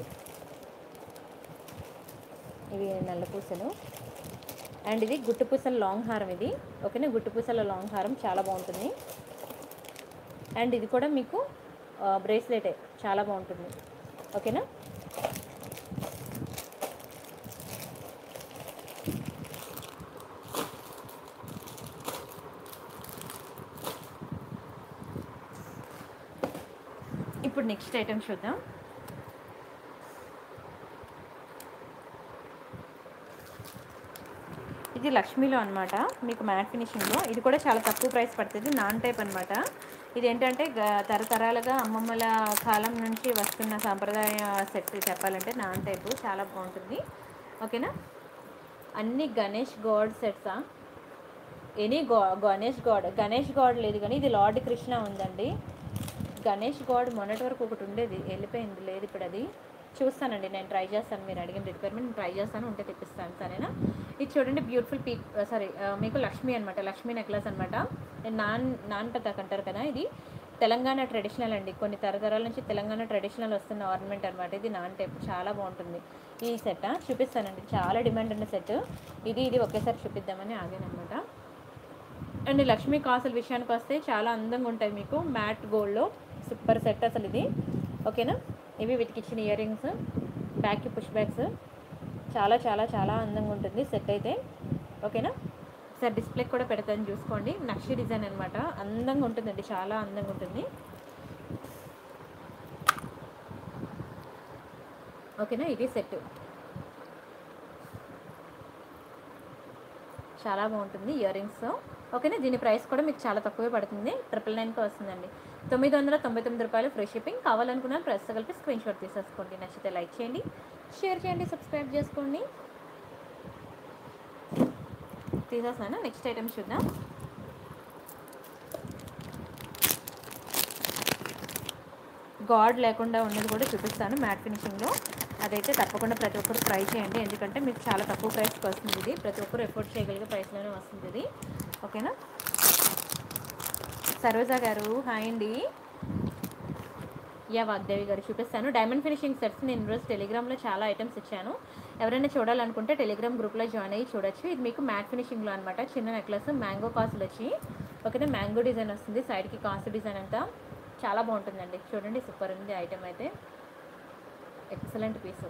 ఇవి నల్ల పూసలు అండ్ ఇది గుట్టు పూసల లాంగ్ హారం ఇది ఓకేనా గుట్టు పూసల లాంగ్ హారం చాలా బాగుంటుంది అండ్ ఇది కూడా మీకు బ్రేస్లెటే చాలా బాగుంటుంది ఓకేనా ఇప్పుడు నెక్స్ట్ ఐటమ్ చూద్దాం ఇది లక్ష్మీలో అనమాట మీకు మ్యాట్ ఫినిషింగ్లో ఇది కూడా చాలా తక్కువ ప్రైస్ పడుతుంది నాన్ టైప్ అనమాట ఇది ఏంటంటే గ- తరతరాలుగా అమ్మమ్మల కాలం నుంచి వస్తున్న సాంప్రదాయ సెట్ చెప్పాలంటే నాన్ టైపు చాలా బాగుంటుంది ఓకేనా అన్ని గణేష్ గాడ్ సెట్సా ఎనీ గా గణేష్ గాడ్ గణేష్ గాడ్ లేదు కానీ ఇది లార్డ్ కృష్ణ ఉందండి గణేష్ గాడ్ మొన్నటి వరకు ఒకటి ఉండేది వెళ్ళిపోయింది లేదు ఇప్పుడు అది చూస్తానండి నేను ట్రై చేస్తాను మీరు అడిగిన రిక్వైర్మెంట్ నేను ట్రై చేస్తాను ఉంటే తెప్పిస్తాను సరేనా ఇది చూడండి బ్యూటిఫుల్ పీ సారీ మీకు లక్ష్మి అనమాట లక్ష్మీ నెక్లెస్ అనమాట నాన్ నాన్ పతాక్ అంటారు కదా ఇది తెలంగాణ ట్రెడిషనల్ అండి కొన్ని తరతరాల నుంచి తెలంగాణ ట్రెడిషనల్ వస్తున్న ఆర్నమెంట్ అనమాట ఇది నాన్ టైప్ చాలా బాగుంటుంది ఈ సెట్ చూపిస్తానండి చాలా డిమాండ్ ఉన్న సెట్ ఇది ఇది ఒకేసారి చూపిద్దామని ఆగానమాట అండ్ లక్ష్మీ కాసుల విషయానికి వస్తే చాలా అందంగా ఉంటాయి మీకు మ్యాట్ గోల్డ్లో సూపర్ సెట్ అసలు ఇది ఓకేనా ఇవి వీటికి ఇచ్చిన ఇయర్ రింగ్స్ బ్యాక్కి పుష్ బ్యాగ్స్ చాలా చాలా చాలా అందంగా ఉంటుంది సెట్ అయితే ఓకేనా సార్ డిస్ప్లే కూడా పెడతాను చూసుకోండి నక్షి డిజైన్ అనమాట అందంగా ఉంటుందండి చాలా అందంగా ఉంటుంది ఓకేనా ఇది సెట్ చాలా బాగుంటుంది ఇయర్ రింగ్స్ ఓకేనా దీని ప్రైస్ కూడా మీకు చాలా తక్కువే పడుతుంది ట్రిపుల్ నైన్కి వస్తుందండి తొమ్మిది వందల తొంభై తొమ్మిది రూపాయలు ఫ్రీ షిప్పింగ్ కావాలనుకున్న ప్రైస్ కలిపి స్క్రీన్ షాట్ తీసేసుకోండి నచ్చితే లైక్ చేయండి షేర్ చేయండి సబ్స్క్రైబ్ చేసుకోండి తీసేస్తాను నెక్స్ట్ ఐటమ్ చూద్దాం గాడ్ లేకుండా ఉన్నది కూడా చూపిస్తాను మ్యాట్ ఫినిషింగ్లో అదైతే తప్పకుండా ప్రతి ఒక్కరు ట్రై చేయండి ఎందుకంటే మీకు చాలా తక్కువ ప్రైస్కి వస్తుంది ఇది ప్రతి ఒక్కరు ఎఫోర్డ్ చేయగలిగే ప్రైస్లోనే వస్తుంది ఇది ఓకేనా సరోజ గారు హాయ్ అండి యా వాగ్దేవి గారు చూపిస్తాను డైమండ్ ఫినిషింగ్ సెట్స్ నేను ఈరోజు టెలిగ్రామ్లో చాలా ఐటమ్స్ ఇచ్చాను ఎవరైనా చూడాలనుకుంటే టెలిగ్రామ్ గ్రూప్లో జాయిన్ అయ్యి చూడొచ్చు ఇది మీకు మ్యాట్ ఫినిషింగ్లో అనమాట చిన్న నెక్లెస్ మ్యాంగో కాసులు వచ్చి ఓకేనా మ్యాంగో డిజైన్ వస్తుంది సైడ్కి కాసు డిజైన్ అంతా చాలా బాగుంటుందండి చూడండి సూపర్ ఉంది ఐటమ్ అయితే ఎక్సలెంట్ పీస్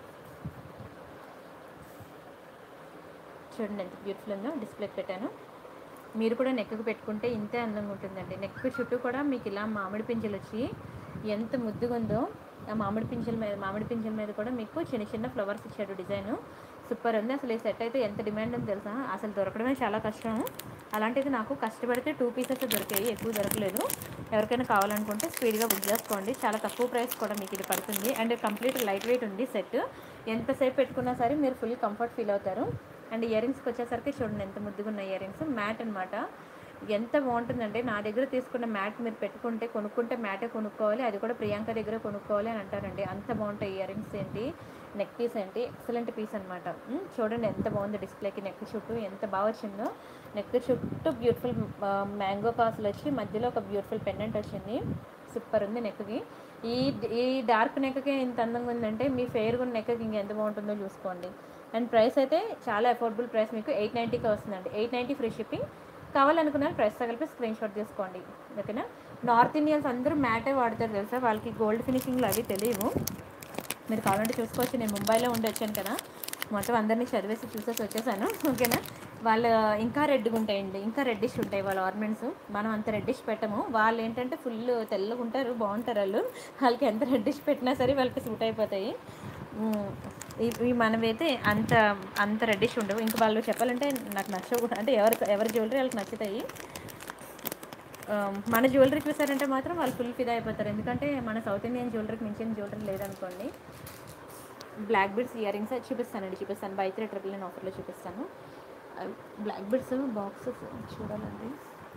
చూడండి ఎంత బ్యూటిఫుల్ ఉందో డిస్ప్లేకి పెట్టాను మీరు కూడా నెక్కు పెట్టుకుంటే ఇంతే అందంగా ఉంటుందండి నెక్ చుట్టూ కూడా మీకు ఇలా మామిడి పింజలు వచ్చి ఎంత ముద్దుగా ఉందో ఆ మామిడి పింజల మీద మామిడి పింజల మీద కూడా మీకు చిన్న చిన్న ఫ్లవర్స్ ఇచ్చాడు డిజైన్ సూపర్ ఉంది అసలు ఈ సెట్ అయితే ఎంత డిమాండ్ ఉంది తెలుసా అసలు దొరకడమే చాలా కష్టం అలాంటిది నాకు కష్టపడితే టూ పీసెస్ దొరికాయి ఎక్కువ దొరకలేదు ఎవరికైనా కావాలనుకుంటే స్పీడ్గా బుక్ చేసుకోండి చాలా తక్కువ ప్రైస్ కూడా మీకు ఇది పడుతుంది అండ్ కంప్లీట్ లైట్ వెయిట్ ఉంది సెట్ ఎంతసేపు పెట్టుకున్నా సరే మీరు ఫుల్ కంఫర్ట్ ఫీల్ అవుతారు అండ్ ఇయర్ రింగ్స్కి వచ్చేసరికి చూడండి ఎంత ముద్దుగా ఉన్న ఇయర్ రింగ్స్ మ్యాట్ అనమాట ఎంత బాగుంటుందంటే నా దగ్గర తీసుకున్న మ్యాట్ మీరు పెట్టుకుంటే కొనుక్కుంటే మ్యాటే కొనుక్కోవాలి అది కూడా ప్రియాంక దగ్గర కొనుక్కోవాలి అని అంటారండి అంత బాగుంటాయి ఇయర్ రింగ్స్ ఏంటి నెక్ పీస్ ఏంటి ఎక్సలెంట్ పీస్ అనమాట చూడండి ఎంత బాగుంది డిస్ప్లేకి నెక్ చుట్టూ ఎంత బాగా వచ్చిందో నెక్ చుట్టూ బ్యూటిఫుల్ మ్యాంగో కాసులు వచ్చి మధ్యలో ఒక బ్యూటిఫుల్ పెండెంట్ వచ్చింది సూపర్ ఉంది నెక్కి ఈ ఈ డార్క్ నెక్కే ఇంత అందంగా ఉందంటే మీ ఫెయిర్ ఉన్న నెక్కి ఇంకెంత బాగుంటుందో చూసుకోండి అండ్ ప్రైస్ అయితే చాలా అఫోర్డబుల్ ప్రైస్ మీకు ఎయిట్ నైంటీకి వస్తుందండి ఎయిట్ నైంటీ ఫ్రీ షిప్పింగ్ కావాలనుకున్న ప్రైస్ కలిపి స్క్రీన్ షాట్ తీసుకోండి ఓకేనా నార్త్ ఇండియన్స్ అందరూ మ్యాటే వాడతారు తెలుసా వాళ్ళకి గోల్డ్ ఫినిషింగ్లో అవి తెలియవు మీరు కావాలంటే చూసుకోవచ్చు నేను ముంబైలో ఉండి వచ్చాను కదా మొత్తం అందరినీ చదివేసి చూసేసి వచ్చేసాను ఓకేనా వాళ్ళు ఇంకా రెడ్గా ఉంటాయండి ఇంకా రెడ్డిష్ ఉంటాయి వాళ్ళ ఆర్నమెంట్స్ మనం అంత రెడ్డిష్ పెట్టము వాళ్ళు ఏంటంటే ఫుల్ తెల్లగా ఉంటారు బాగుంటారు వాళ్ళు వాళ్ళకి ఎంత రెడ్డిష్ పెట్టినా సరే వాళ్ళకి సూట్ అయిపోతాయి ఉమ్, ఇవి మనమైతే అంత అంత రెడ్డిష్ ఉండవు ఇంకా వాళ్ళు చెప్పాలంటే నాకు నచ్చవు కూడా అంటే ఎవరి ఎవరి జ్యువెలరీ వాళ్ళకి నచ్చుతాయి ఆ, మన జ్యువెలరీ చూసారంటే మాత్రం వాళ్ళు ఫుల్ ఫిదా అయిపోతారు ఎందుకంటే మన సౌత్ ఇండియన్ జ్యువెలరీకి మించిన జ్యువెలరీ లేదనుకోండి బ్లాక్ బిడ్స్ ఇయర్ రింగ్స్ చూపిస్తానండి చూపిస్తాను బై త్రీ ట్రిపుల్ నైన్ ఆఫర్లో చూపిస్తాను బ్లాక్ బిడ్స్ బాక్సెస్ చూడాలండి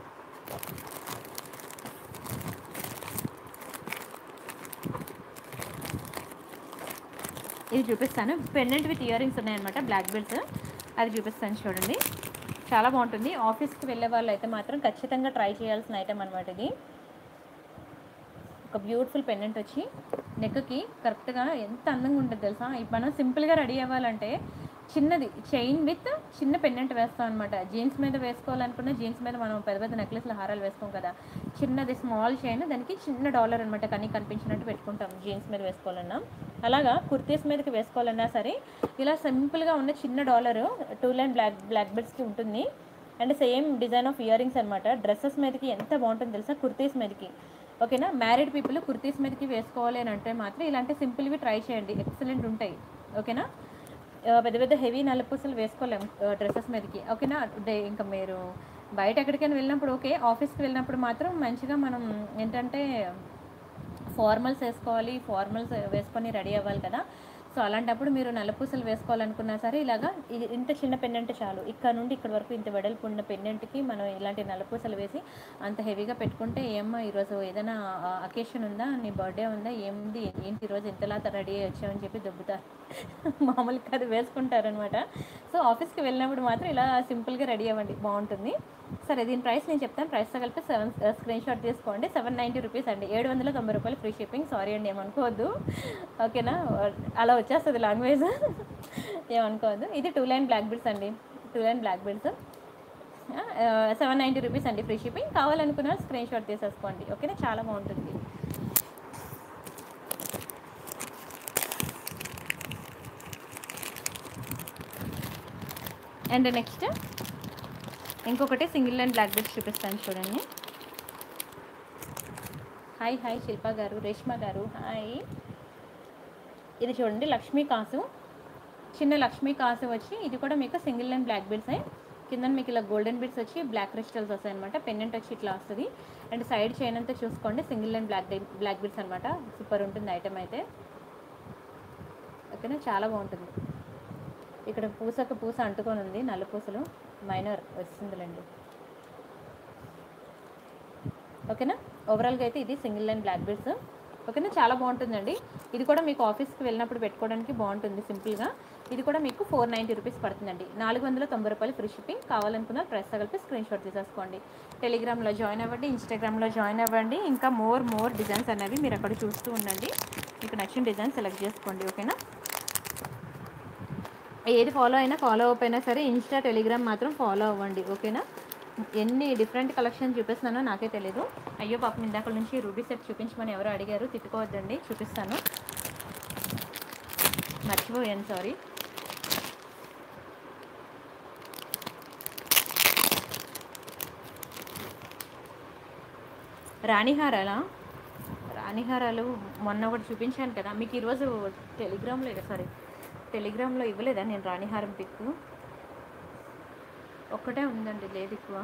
ఇది చూపిస్తాను పెండెంట్ విత్ ఇయర్ రింగ్స్ ఉన్నాయన్నమాట బ్లాక్ బెల్ట్స్ అది చూపిస్తాను చూడండి చాలా బాగుంటుంది ఆఫీస్కి వెళ్ళే వాళ్ళు అయితే మాత్రం ఖచ్చితంగా ట్రై చేయాల్సిన ఐటమ్ అనమాట ఇది ఒక బ్యూటిఫుల్ పెండెంట్ వచ్చి నెక్కి కరెక్ట్గా ఎంత అందంగా ఉంటుంది తెలుసా ఇప్పుడు మనం సింపుల్గా రెడీ అవ్వాలంటే చిన్నది చైన్ విత్ చిన్న పెండెంట్ వేస్తాం అనమాట జీన్స్ మీద వేసుకోవాలనుకున్న జీన్స్ మీద మనం పెద్ద పెద్ద నెక్లెస్లు హారాలు వేసుకోం కదా చిన్నది స్మాల్ చైన్ దానికి చిన్న డాలర్ అనమాట కానీ కనిపించినట్టు పెట్టుకుంటాం జీన్స్ మీద వేసుకోవాలన్నా అలాగా కుర్తీస్ మీదకి వేసుకోవాలన్నా సరే ఇలా సింపుల్గా ఉన్న చిన్న dollar two line black black బెడ్స్కి ఉంటుంది and same design of earrings అనమాట డ్రెస్సెస్ మీదకి ఎంత బాగుంటుంది తెలుసా కుర్తీస్ మీదకి ఓకేనా మ్యారీడ్ పీపుల్ కుర్తీస్ మీదకి వేసుకోవాలి అని అంటే మాత్రం ఇలాంటి సింపుల్వి ట్రై చేయండి ఎక్సలెంట్ ఉంటాయి ఓకేనా ఆ, పెద్ద పెద్ద హెవీ నలుపూసలు వేసుకోలేము డ్రెస్సెస్ మీదకి ఓకేనా డే ఇంకా మీరు బయట ఎక్కడికైనా వెళ్ళినప్పుడు ఓకే ఆఫీస్కి వెళ్ళినప్పుడు మాత్రం మంచిగా మనం ఏంటంటే ఫార్మల్స్ వేసుకోవాలి ఫార్మల్స్ వేసుకొని రెడీ అవ్వాలి కదా సో అలాంటప్పుడు మీరు నల్లపూసలు వేసుకోవాలనుకున్నా సరే ఇలాగా ఇది ఇంత చిన్న పెండెంట్ చాలు ఇక్కడ నుండి ఇక్కడ వరకు ఇంత వెడల్పు ఉన్న పెండెంట్కి మనం ఇలాంటి నల్లపూసలు వేసి అంత హెవీగా పెట్టుకుంటే ఏమ్మా ఈరోజు ఏదైనా అకేషన్ ఉందా నీ బర్త్డే ఉందా ఏముంది ఏంటి ఈరోజు ఇంతలా రెడీ అయ్యి వచ్చామని చెప్పి దొబ్బుతారు మామూలుగా అది వేసుకుంటారనమాట సో ఆఫీస్కి వెళ్ళినప్పుడు మాత్రం ఇలా సింపుల్గా రెడీ అవ్వండి బాగుంటుంది సరే దీని ప్రైస్ నేను చెప్తాను ప్రైస్తో కలిపి సెవెన్ స్క్రీన్ షాట్ తీసుకోండి సెవెన్ నైంటీ రూపీస్ అండి ఏడు వందల తొంభై రూపాయలు ఫ్రీ షిప్పింగ్ సారీ అండి ఏమనుకోవద్దు ఓకేనా అలా వచ్చేస్తుంది లాంగ్వేజ్ ఏమనుకోవద్దు ఇది టూ లైన్ బ్లాక్ బిల్స్ అండి two line black beads seven ninety rupees అండి ఫ్రీ షిప్పింగ్ కావాలనుకున్న స్క్రీన్ షాట్ తీసేసుకోండి ఓకేనా చాలా బాగుంటుంది అండ్ నెక్స్ట్ ఇంకొకటి సింగిల్ లైన్ బ్లాక్ బెల్ట్ చూపిస్తాను చూడండి హాయ్ హాయ్ శిల్ప గారు రేష్మ గారు హాయ్ ఇది చూడండి లక్ష్మీ కాసు చిన్న లక్ష్మీ కాసు వచ్చి ఇది కూడా మీకు సింగిల్ లైన్ బ్లాక్ బీడ్స్ కింద మీకు ఇలా గోల్డెన్ బీడ్స్ వచ్చి బ్లాక్ క్రిస్టల్స్ వస్తాయి అనమాట పెండెంట్ వచ్చి ఇట్లా వస్తుంది అండ్ సైడ్ చైన్ అంతా చూసుకోండి single line black black beads అనమాట సూపర్ ఉంటుంది ఐటమ్ అయితే ఓకేనా చాలా బాగుంటుంది ఇక్కడ పూసకు పూస అంటుకొని ఉంది నల్ల పూసలు మైనర్ వస్తుందిలేండి ఓకేనా ఓవరాల్గా అయితే ఇది సింగిల్ లైన్ బ్లాక్ బీడ్స్ ఓకేనా చాలా బాగుంటుందండి ఇది కూడా మీకు ఆఫీస్కి వెళ్ళినప్పుడు పెట్టుకోవడానికి బాగుంటుంది సింపుల్గా ఇది కూడా మీకు ఫోర్ నైంటీ రూపీస్ పడుతుందండి నాలుగు వందల తొంభై రూపాయలు ఫ్రీ షిప్పింగ్ కావాలనుకున్న ప్రైస్ కలిపి స్క్రీన్ షాట్ తీసేసుకోండి టెలిగ్రామ్లో జాయిన్ అవ్వండి ఇన్స్టాగ్రామ్లో జాయిన్ అవ్వండి ఇంకా మోర్ మోర్ డిజైన్స్ అనేవి మీరు అక్కడ చూస్తూ ఉండండి మీకు నచ్చిన డిజైన్ సెలెక్ట్ చేసుకోండి ఓకేనా ఏది ఫాలో అయినా ఫాలో అప్ అయినా సరే ఇన్స్టా టెలిగ్రామ్ మాత్రం ఫాలో అవ్వండి ఓకేనా ఎన్ని డిఫరెంట్ కలెక్షన్ చూపిస్తున్నానో నాకే తెలీదు అయ్యో పాపం ఇందాక నుంచి రూబీ సెట్ చూపించమని ఎవరో అడిగారు తిట్టుకోవద్దండి చూపిస్తాను మర్చిపోయాను సారీ రాణిహారాలా రాణిహారాలు మొన్న ఒకటి చూపించాను కదా మీకు ఈరోజు టెలిగ్రామ్లో సారీ టెలిగ్రామ్లో ఇవ్వలేదా నేను రాణిహారం పిక్ ఒక్కటే ఉందండి లేదు ఎక్కువ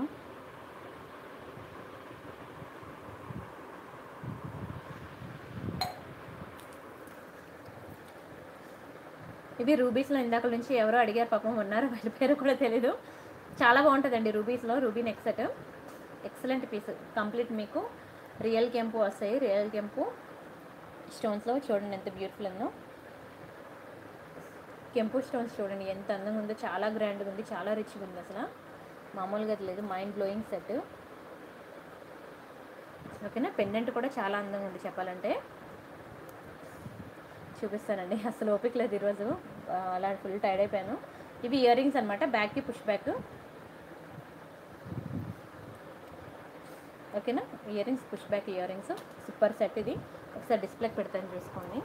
ఇవి రూబీస్లో ఇందాక నుంచి ఎవరో అడిగారు పాపం ఉన్నారు వాళ్ళ పేరు కూడా తెలీదు చాలా బాగుంటుందండి రూబీస్లో ruby neck set excellent piece complete మీకు రియల్ కెంపు వస్తాయి రియల్ కెంపు స్టోన్స్లో చూడండి ఎంత బ్యూటిఫుల్ ఉందో కెంపు స్టోన్స్ చూడండి ఎంత అందంగా ఉందో చాలా గ్రాండ్గా ఉంది చాలా రిచ్గా ఉంది అసలు మామూలుగా అది లేదు మైండ్ బ్లోయింగ్ సెట్ ఓకేనా పెండెంట్ కూడా చాలా అందంగా ఉంది చెప్పాలంటే చూపిస్తానండి అసలు ఓపిక లేదు ఈరోజు ఆ, అలా ఫుల్ టైర్డ్ అయిపోయాను ఇవి ఇయర్ రింగ్స్ అనమాట బ్యాక్కి పుష్ బ్యాక్ ఓకేనా earrings push back earrings super set ఇది ఒకసారి డిస్ప్లేకి పెడతాను చూసుకోండి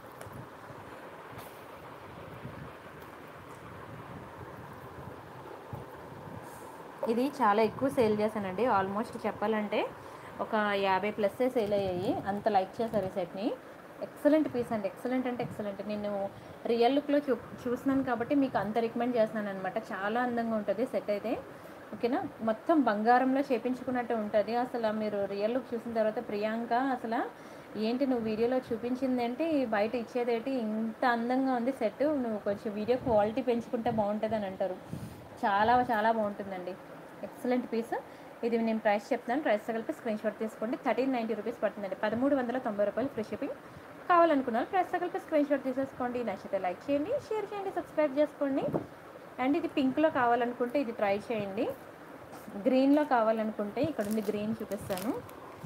ఇది చాలా ఎక్కువ సేల్ చేశానండి ఆల్మోస్ట్ చెప్పాలంటే ఒక యాభై ప్లస్ సేల్ అయ్యాయి అంత లైక్ చేశారు ఈ సెట్ని ఎక్సలెంట్ పీస్ అండి ఎక్సలెంట్ అంటే ఎక్సలెంట్ నేను రియల్ లుక్లో చూ చూస్తున్నాను కాబట్టి మీకు అంత రికమెండ్ చేస్తున్నాను అనమాట చాలా అందంగా ఉంటుంది సెట్ అయితే ఓకేనా మొత్తం బంగారంలో చేపించుకున్నట్టు ఉంటుంది అసలు మీరు రియల్ లుక్ చూసిన తర్వాత ప్రియాంక అసలు ఏంటి నువ్వు వీడియోలో చూపించింది ఏంటి బయట ఇచ్చేదేంటి ఇంత అందంగా ఉంది సెట్ నువ్వు కొంచెం వీడియో క్వాలిటీ పెంచుకుంటే బాగుంటుంది అని అంటారు చాలా చాలా బాగుంటుందండి ఎక్సలెంట్ పీస్ ఇది నేను ప్రైస్ చెప్తాను ప్రైస్ కలిపి స్క్రీన్ షాట్ తీసుకోండి థర్టీన్ నైంటీ రూపీస్ పడుతుందండి పదమూడు వందల తొంభై రూపాయలు ఫ్రీ షిప్పింగ్ కావాలనుకున్నారు ప్రైస్ కలిపి స్క్రీన్ షాట్ తీసేసుకోండి నచ్చితే లైక్ చేయండి షేర్ చేయండి సబ్స్క్రైబ్ చేసుకోండి అండ్ ఇది పింక్లో కావాలనుకుంటే ఇది ట్రై చేయండి గ్రీన్లో కావాలనుకుంటే ఇక్కడ ఉంది గ్రీన్ చూపిస్తాను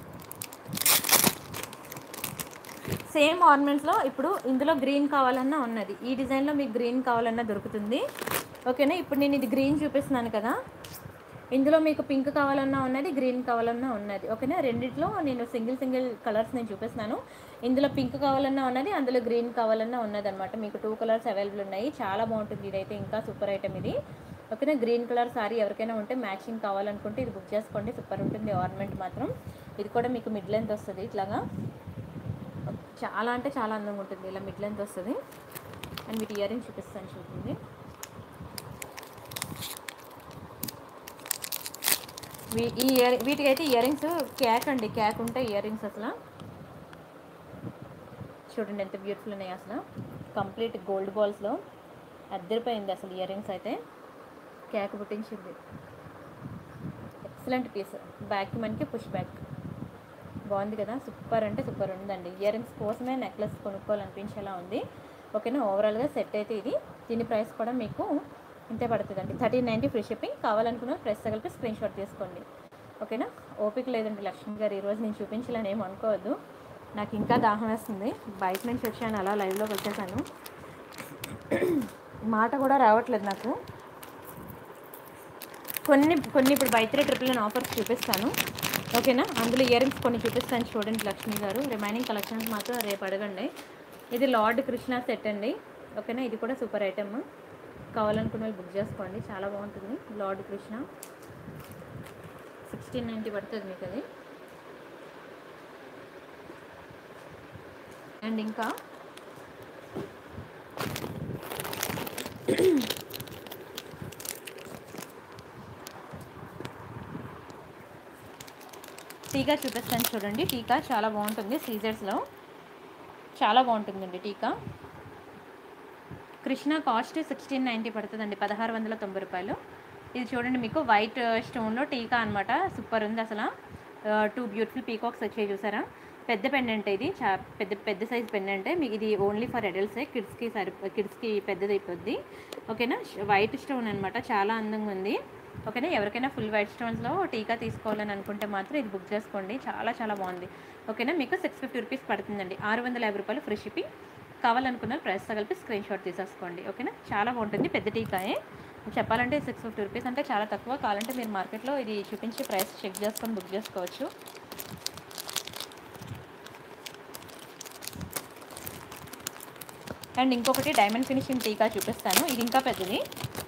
సేమ్ ఆర్నమెంట్స్లో ఇప్పుడు ఇందులో గ్రీన్ కావాలన్నా ఉన్నది ఈ డిజైన్లో మీకు గ్రీన్ కావాలన్నా దొరుకుతుంది ఓకేనా ఇప్పుడు నేను ఇది గ్రీన్ చూపిస్తున్నాను కదా ఇందులో మీకు పింక్ కావాలన్నా ఉన్నది గ్రీన్ కావాలన్నా ఉన్నది ఓకేనా రెండిట్లో నేను సింగిల్ సింగిల్ కలర్స్ నేను చూపిస్తున్నాను ఇందులో పింక్ కావాలన్నా ఉన్నది అందులో గ్రీన్ కావాలన్నా ఉన్నది అనమాట మీకు టూ కలర్స్ అవైలబుల్ ఉన్నాయి చాలా బాగుంటుంది ఇదైతే ఇంకా సూపర్ ఐటమ్ ఇది ఓకేనా గ్రీన్ కలర్ సారీ ఎవరికైనా ఉంటే మ్యాచింగ్ కావాలనుకుంటే ఇది బుక్ చేసుకోండి సూపర్ ఉంటుంది ఆర్నమెంట్ మాత్రం ఇది కూడా మీకు మిడ్ లెంత్ వస్తుంది ఇట్లాగా చాలా అంటే చాలా అందంగా ఉంటుంది ఇలా మిడ్ లెంత్ వస్తుంది అండ్ వీటి ఇయర్ రింగ్ చూపిస్తాను చూడండి వీ- ఈ ఇయర్ వీటికైతే ఇయర్ రింగ్స్ క్యాక్ అండి క్యాక్ ఉంటాయి ఇయర్ రింగ్స్ అసలు చూడండి ఎంత బ్యూటిఫుల్ ఉన్నాయి అసలు కంప్లీట్ గోల్డ్ బాల్స్లో అద్దరిపోయింది అసలు ఇయర్ రింగ్స్ అయితే కేక్ పుట్టించింది ఎక్సలెంట్ పీస్ బ్యాక్కి మనకి పుష్ బ్యాక్ బాగుంది కదా సూపర్ అంటే సూపర్ ఉందండి ఇయర్ రింగ్స్ కోసమే నెక్లెస్ కొనుక్కోవాలనిపించేలా ఉంది ఓకేనా ఓవరాల్గా సెట్ అయితే ఇది దీని ప్రైస్ కూడా మీకు ఇంతే పడుతుందండి థర్టీన్ నైంటీ ఫ్రీ షిప్పింగ్ కావాలనుకున్న ప్రైస్ తగిలిపి స్క్రీన్ షాట్ తీసుకోండి ఓకేనా ఓపిక లేదండి లక్ష్మి గారు ఈరోజు నేను చూపించాలని ఏం అనుకోవద్దు నాకు ఇంకా దాహం వేస్తుంది బయట నుంచి వచ్చాను అలా లైవ్లోకి వచ్చేసాను మాట కూడా రావట్లేదు నాకు కొన్ని కొన్ని ఇప్పుడు బైత్రే ట్రిపుల్ నైన్ ఆఫర్స్ చూపిస్తాను ఓకేనా అందులో ఇయర్ రింగ్స్ కొన్ని చూపిస్తాను చూడండి లక్ష్మి గారు రిమైనింగ్ కలెక్షన్స్ మాత్రం రేపు అడగండి ఇది లార్డ్ కృష్ణ సెట్ అండి ఓకేనా ఇది కూడా సూపర్ ఐటమ్ కావాలనుకున్న వాళ్ళు బుక్ చేసుకోండి చాలా బాగుంటుంది లార్డ్ కృష్ణ సిక్స్టీన్ నైంటీ పడుతుంది మీకు అది అండ్ ఇంకా టీకా చూపిస్తాను చూడండి టీకా చాలా బాగుంటుంది సీజర్స్లో చాలా బాగుంటుందండి టీకా కృష్ణ కాస్ట్ సిక్స్టీన్ నైంటీ పడుతుందండి పదహారు వందల తొంభై రూపాయలు ఇది చూడండి మీకు వైట్ స్టోన్లో టీకా అనమాట సూపర్ ఉంది అసలు టూ బ్యూటిఫుల్ పీకాక్స్ వచ్చాయి చూసారా పెద్ద పెండెంట్ ఇది చా పెద్ద పెద్ద సైజ్ పెండెంట్ మీకు ఇది ఓన్లీ ఫర్ అడల్ట్సే కిడ్స్కి సరి కిడ్స్కి పెద్దది అయిపోద్ది ఓకేనా వైట్ స్టోన్ అనమాట చాలా అందంగా ఉంది ఓకేనా ఎవరికైనా ఫుల్ వైట్ స్టోన్స్లో టీకా తీసుకోవాలని అనుకుంటే మాత్రం ఇది బుక్ చేసుకోండి చాలా చాలా బాగుంది ఓకేనా మీకు సిక్స్ ఫిఫ్టీ రూపీస్ పడుతుందండి ఆరు వందల యాభై రూపాయలు ఫ్రీ షిప్పింగ్ కావాలనుకున్న ప్రైస్ కలిపి స్క్రీన్ షాట్ తీసేసుకోండి ఓకేనా చాలా బాగుంటుంది పెద్ద టీకాయే చెప్పాలంటే సిక్స్ ఫిఫ్టీ రూపీస్ అంటే చాలా తక్కువ కావాలంటే మీరు మార్కెట్లో ఇది చూపించి ప్రైస్ చెక్ చేసుకొని బుక్ చేసుకోవచ్చు అండ్ ఇంకొకటి డైమండ్ ఫినిషింగ్ టీకా చూపిస్తాను ఇది ఇంకా పెద్దది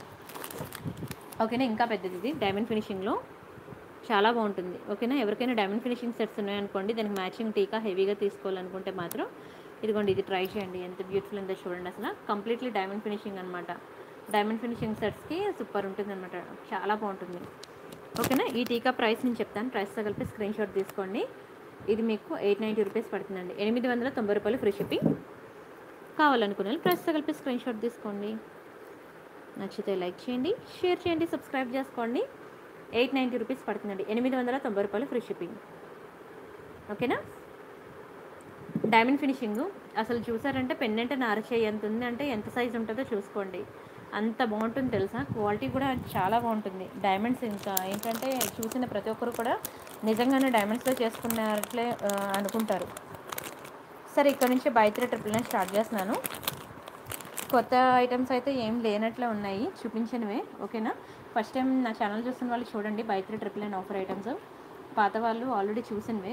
ఓకేనా ఇంకా పెద్దది ఇది డైమండ్ ఫినిషింగ్లో చాలా బాగుంటుంది ఓకేనా ఎవరికైనా డైమండ్ ఫినిషింగ్ సెట్స్ ఉన్నాయనుకోండి దానికి మ్యాచింగ్ టీకా హెవీగా తీసుకోవాలనుకుంటే మాత్రం ఇదిగోండి ఇది ట్రై చేయండి ఎంత బ్యూటిఫుల్ ఉందో చూడండి అసలు కంప్లీట్లీ డైమండ్ ఫినిషింగ్ అనమాట డైమండ్ ఫినిషింగ్ సెట్స్కి సూపర్ ఉంటుంది అనమాట చాలా బాగుంటుంది ఓకేనా ఈ టీకా ప్రైస్ నేను చెప్తాను ప్రైస్తో కలిపి స్క్రీన్ షాట్ తీసుకోండి ఇది మీకు ఎయిట్ నైంటీ రూపీస్ పడుతుందండి ఎనిమిది వందల తొంభై రూపాయలు ఫ్రీ షిప్పింగ్ కావాలనుకునే వాళ్ళు ప్రైస్తో కలిపి స్క్రీన్ షాట్ తీసుకోండి నచ్చితే లైక్ చేయండి షేర్ చేయండి సబ్స్క్రైబ్ చేసుకోండి ఎయిట్ నైంటీ రూపీస్ పడుతుందండి ఎనిమిది వందల తొంభై రూపాయలు ఫ్రీ షిప్పింగ్ ఓకేనా డైమండ్ ఫినిషింగ్ అసలు చూసారంటే పెన్నెంట్ నారచేయి ఎంత ఉంది అంటే ఎంత సైజ్ ఉంటుందో చూసుకోండి అంత బాగుంటుంది తెలుసా క్వాలిటీ కూడా చాలా బాగుంటుంది డైమండ్స్ ఇంకా ఏంటంటే చూసిన ప్రతి ఒక్కరు కూడా నిజంగానే డైమండ్స్లో చేసుకున్నట్లే ఆ, అనుకుంటారు సరే ఇక్కడ నుంచి బైత్రే ట్రిపుల్ నైన్ స్టార్ట్ చేస్తున్నాను కొత్త ఐటమ్స్ అయితే ఏం లేనట్లే ఉన్నాయి చూపించినవే ఓకేనా ఫస్ట్ టైం నా ఛానల్ చూస్తున్న వాళ్ళు చూడండి buy three triple nine offer items పాత వాళ్ళు ఆల్రెడీ చూసినవే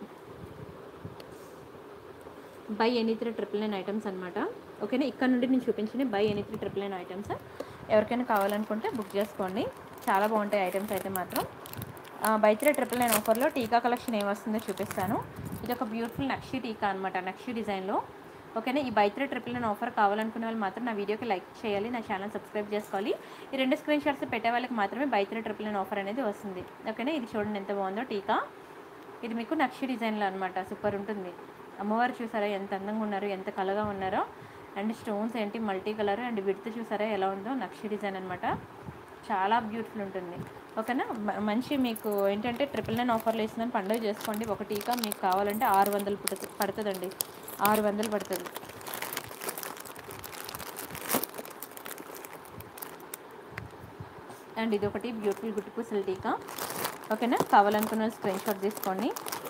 buy any three triple nine items అనమాట ఓకేనా ఇక్కడ నుండి నేను చూపించిన buy any three triple nine items ఎవరికైనా కావాలనుకుంటే బుక్ చేసుకోండి చాలా బాగుంటాయి ఐటమ్స్ అయితే మాత్రం బై త్రీ ట్రిపుల్ నైన్ ఆఫర్లో టీకా కలెక్షన్ ఏం వస్తుందో చూపిస్తాను ఇది ఒక బ్యూటిఫుల్ నక్షి టీకా అనమాట నక్షి డిజైన్లో ఓకేనా ఈ buy three triple nine offer కావాలనుకునే వాళ్ళు మాత్రం నా వీడియోకి లైక్ చేయాలి నా ఛానల్ సబ్స్క్రైబ్ చేసుకోవాలి ఈ రెండు స్క్రీన్ షాట్స్ పెట్టే వాళ్ళకి మాత్రమే buy three triple nine offer అనేది వస్తుంది ఓకేనా ఇది చూడండి ఎంత బాగుందో టీకా ఇది మీకు నక్షి డిజైన్లో అనమాట సూపర్ ఉంటుంది అమ్మవారు చూసారా ఎంత అందంగా ఉన్నారు ఎంత కలగా ఉన్నారో అండ్ స్టోన్స్ ఏంటి మల్టీ కలర్ అండ్ విడ్త్ చూసారా ఎలా ఉందో నక్షి డిజైన్ అనమాట చాలా బ్యూటిఫుల్ ఉంటుంది ఓకేనా మ- మంచి మీకు ఏంటంటే ట్రిపుల్ నైన్ ఆఫర్లు ఇస్తుందని పండుగ చేసుకోండి ఒక టీకా మీకు కావాలంటే ఆరు వందలు పుడుతు పడుతుందండి ఆరు వందలు పడుతుంది అండ్ ఇది ఒకటి బ్యూటిఫుల్ గుట్టి పూసల టీకా ఓకేనా కావాలనుకున్న స్క్రీన్ షాట్ తీసుకోండి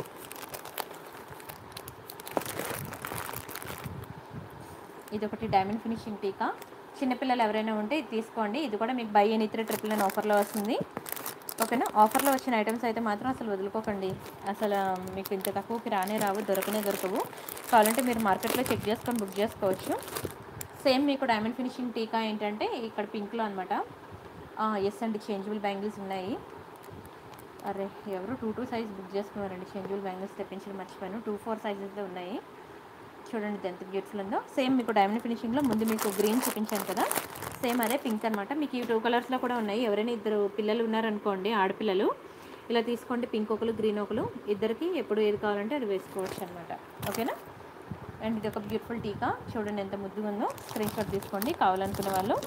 ఇది ఒకటి డైమండ్ ఫినిషింగ్ టీకా చిన్నపిల్లలు ఎవరైనా ఉంటే ఇది తీసుకోండి ఇది కూడా మీకు buy any three triple nine ఆఫర్లో వస్తుంది ఓకేనా ఆఫర్లో వచ్చిన ఐటమ్స్ అయితే మాత్రం అసలు వదులుకోకండి అసలు మీకు ఇంత తక్కువకి రానే రావు దొరకనే దొరకవు కావాలంటే మీరు మార్కెట్లో చెక్ చేసుకొని బుక్ చేసుకోవచ్చు సేమ్ మీకు డైమండ్ ఫినిషింగ్ టీకా ఏంటంటే ఇక్కడ పింక్లో అనమాట ఎస్ అండి చేంజబుల్ బ్యాంగిల్స్ ఉన్నాయి అరే ఎవరు టూ టూ సైజ్ బుక్ చేసుకున్నారండి చేంజబుల్ బ్యాంగిల్స్ తెప్పించడం మర్చిపోయాను టూ ఫోర్ సైజెస్లో ఉన్నాయి చూడండి ఇది ఎంత బ్యూటిఫుల్ ఉందో సేమ్ మీకు డైమండ్ ఫినిషింగ్లో ముందు మీకు గ్రీన్ చూపించాను కదా సేమ్ అదే పింక్ అనమాట మీకు ఈ టూ కలర్స్లో కూడా ఉన్నాయి ఎవరైనా ఇద్దరు పిల్లలు ఉన్నారనుకోండి ఆడపిల్లలు ఇలా తీసుకోండి పింక్ ఒకరు గ్రీన్ ఒకరు ఇద్దరికి ఎప్పుడు ఏది కావాలంటే అది వేసుకోవచ్చు అనమాట ఓకేనా అండ్ ఇది ఒక బ్యూటిఫుల్ టీకా చూడండి ఎంత ముద్దుగా ఉందో స్క్రీన్ షాట్ తీసుకోండి కావాలనుకునే వాళ్ళు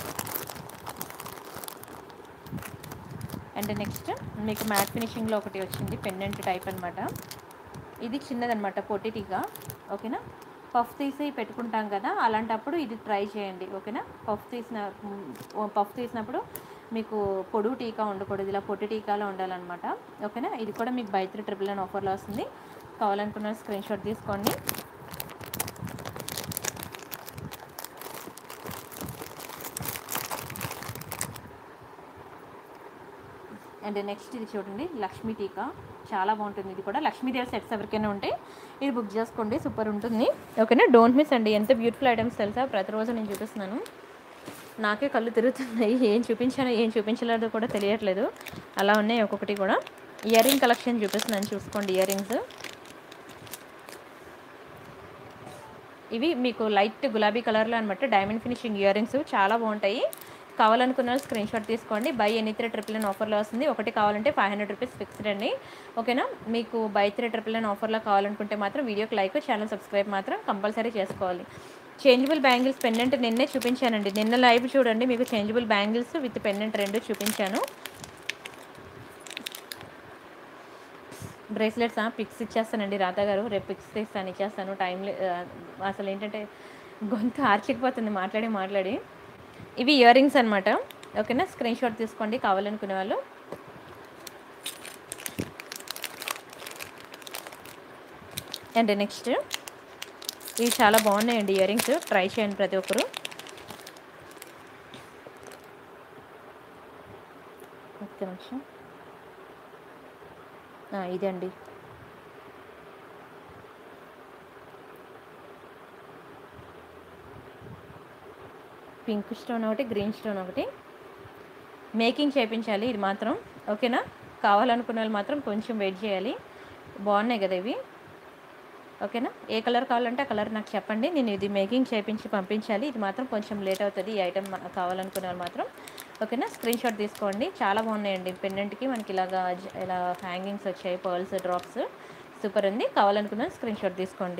అండ్ నెక్స్ట్ మీకు మ్యాట్ ఫినిషింగ్లో ఒకటి వచ్చింది పెండెంట్ టైప్ అనమాట ఇది చిన్నదనమాట పొట్టి టీకా ఓకేనా పఫ్ తీసి పెట్టుకుంటాం కదా అలాంటప్పుడు ఇది ట్రై చేయండి ఓకేనా పఫ్ తీసిన పఫ్ తీసినప్పుడు మీకు పొడుగు టీకా ఉండకూడదు ఇలా పొట్టి టీకాలో ఉండాలన్నమాట ఓకేనా ఇది కూడా మీకు బై త్రీ ట్రిపుల్ నైన్ ఆఫర్లో వస్తుంది కావాలనుకున్న స్క్రీన్ షాట్ తీసుకోండి అండ్ నెక్స్ట్ ఇది చూడండి లక్ష్మీ టీకా చాలా బాగుంటుంది ఇది కూడా లక్ష్మీదేవి సెట్స్ ఎవరికైనా ఉంటే ఇది బుక్ చేసుకోండి సూపర్ ఉంటుంది ఓకేనా డోంట్ మిస్ అండి ఎంత బ్యూటిఫుల్ ఐటమ్స్ తెలుసా ప్రతిరోజు నేను చూపిస్తున్నాను నాకే కళ్ళు తిరుగుతున్నాయి ఏం చూపించానో ఏం చూపించలేదో కూడా తెలియట్లేదు అలా ఉన్నాయి ఒక్కొక్కటి కూడా ఇయర్ రింగ్ కలెక్షన్ చూపిస్తున్నాను చూసుకోండి ఇయర్ రింగ్స్ ఇవి మీకు లైట్ గులాబీ కలర్లో అనమాట డైమండ్ ఫినిషింగ్ ఇయర్ రింగ్స్ చాలా బాగుంటాయి కావాలనుకున్న స్క్రీన్ షాట్ తీసుకోండి buy any three triple nine ఆఫర్లో వస్తుంది ఒకటి కావాలంటే ఫైవ్ హండ్రెడ్ రూపీస్ ఫిక్స్డ్ అండి ఓకేనా మీకు బై త్రీ ట్రిపుల్ నైన్ ఆఫర్లో కావాలనుకుంటే మాత్రం వీడియోకి లైక్ ఛానల్ సబ్స్క్రైబ్ మాత్రం కంపల్సరీ చేసుకోవాలి చేంజబుల్ బ్యాంగిల్స్ పెండెంట్ నిన్నే చూపించానండి నిన్న లైవ్ చూడండి మీకు చేంజబుల్ బ్యాంగిల్స్ విత్ పెండెంట్ రెండు చూపించాను బ్రేస్లెట్స్ పిక్స్ ఇచ్చేస్తానండి రాధా గారు రేపు పిక్స్ తీస్తాను ఇచ్చేస్తాను టైం లే ఆ, అసలు ఏంటంటే గొంతు ఆర్చిపోతుంది మాట్లాడి మాట్లాడి ఇవి ఇయర్ రింగ్స్ అనమాట ఓకేనా స్క్రీన్ షాట్ తీసుకోండి కావాలనుకునే వాళ్ళు అండ్ నెక్స్ట్ ఇవి చాలా బాగున్నాయండి ఇయర్ రింగ్స్ ట్రై చేయండి ప్రతి ఒక్కరు ఒక్క నిమిషం ఆ, ఇదండి పింక్ స్టోన్ ఒకటి గ్రీన్ స్టోన్ ఒకటి మేకింగ్ చేయించాలి ఇది మాత్రం ఓకేనా కావాలనుకున్న వాళ్ళు మాత్రం కొంచెం వెయిట్ చేయాలి బాగున్నాయి కదా ఇవి ఓకేనా ఏ కలర్ కావాలంటే ఆ కలర్ నాకు చెప్పండి నేను ఇది మేకింగ్ చేయించి పంపించాలి ఇది మాత్రం కొంచెం లేట్ అవుతుంది ఈ ఐటమ్ కావాలనుకునే వాళ్ళు మాత్రం ఓకేనా స్క్రీన్ షాట్ తీసుకోండి చాలా బాగున్నాయండి పెండెంట్కి మనకి ఇలాగా జ- ఇలా హ్యాంగింగ్స్ వచ్చాయి పర్ల్స్ డ్రాప్స్ సూపర్ ఉంది కావాలనుకున్న స్క్రీన్ షాట్ తీసుకోండి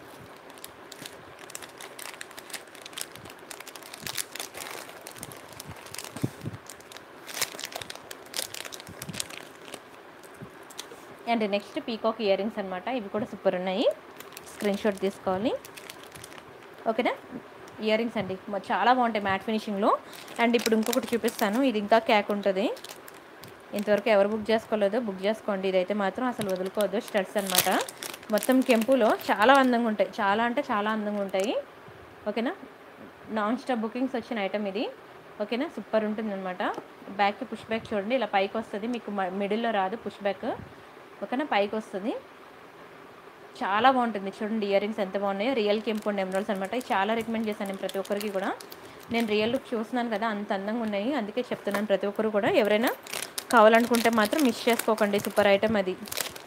and next peacock earrings అనమాట ఇవి కూడా సూపర్ ఉన్నాయి స్క్రీన్ షాట్ తీసుకోవాలి ఓకేనా ఇయర్ రింగ్స్ అండి మ- చాలా బాగుంటాయి మ్యాట్ ఫినిషింగ్లో అండ్ ఇప్పుడు ఇంకొకటి చూపిస్తాను ఇది ఇంకా క్యాక్ ఉంటుంది ఇంతవరకు ఎవరు బుక్ చేసుకోలేదో బుక్ చేసుకోండి ఇదైతే మాత్రం అసలు వదులుకోవద్దు స్టడ్స్ అనమాట మొత్తం కెంపులో చాలా అందంగా ఉంటాయి చాలా అంటే చాలా అందంగా ఉంటాయి ఓకేనా నాన్ స్టాప్ బుకింగ్స్ వచ్చిన ఐటమ్ ఇది ఓకేనా సూపర్ ఉంటుంది అనమాట బ్యాక్కి పుష్ బ్యాక్ చూడండి ఇలా పైకి వస్తుంది మీకు మిడిల్లో రాదు పుష్ బ్యాక్ ఓకేనా పైకి వస్తుంది చాలా బాగుంటుంది చూడండి ఇయర్ రింగ్స్ ఎంత బాగున్నాయో రియల్ కెంపు అండ్ ఎమరాల్స్ అనమాట ఇది చాలా రికమెండ్ చేశాను నేను ప్రతి ఒక్కరికి కూడా నేను రియల్ లుక్ చూస్తున్నాను కదా అంత అందంగా ఉన్నాయి అందుకే చెప్తున్నాను ప్రతి ఒక్కరు కూడా ఎవరైనా కావాలనుకుంటే మాత్రం మిస్ చేసుకోకండి సూపర్ ఐటమ్ అది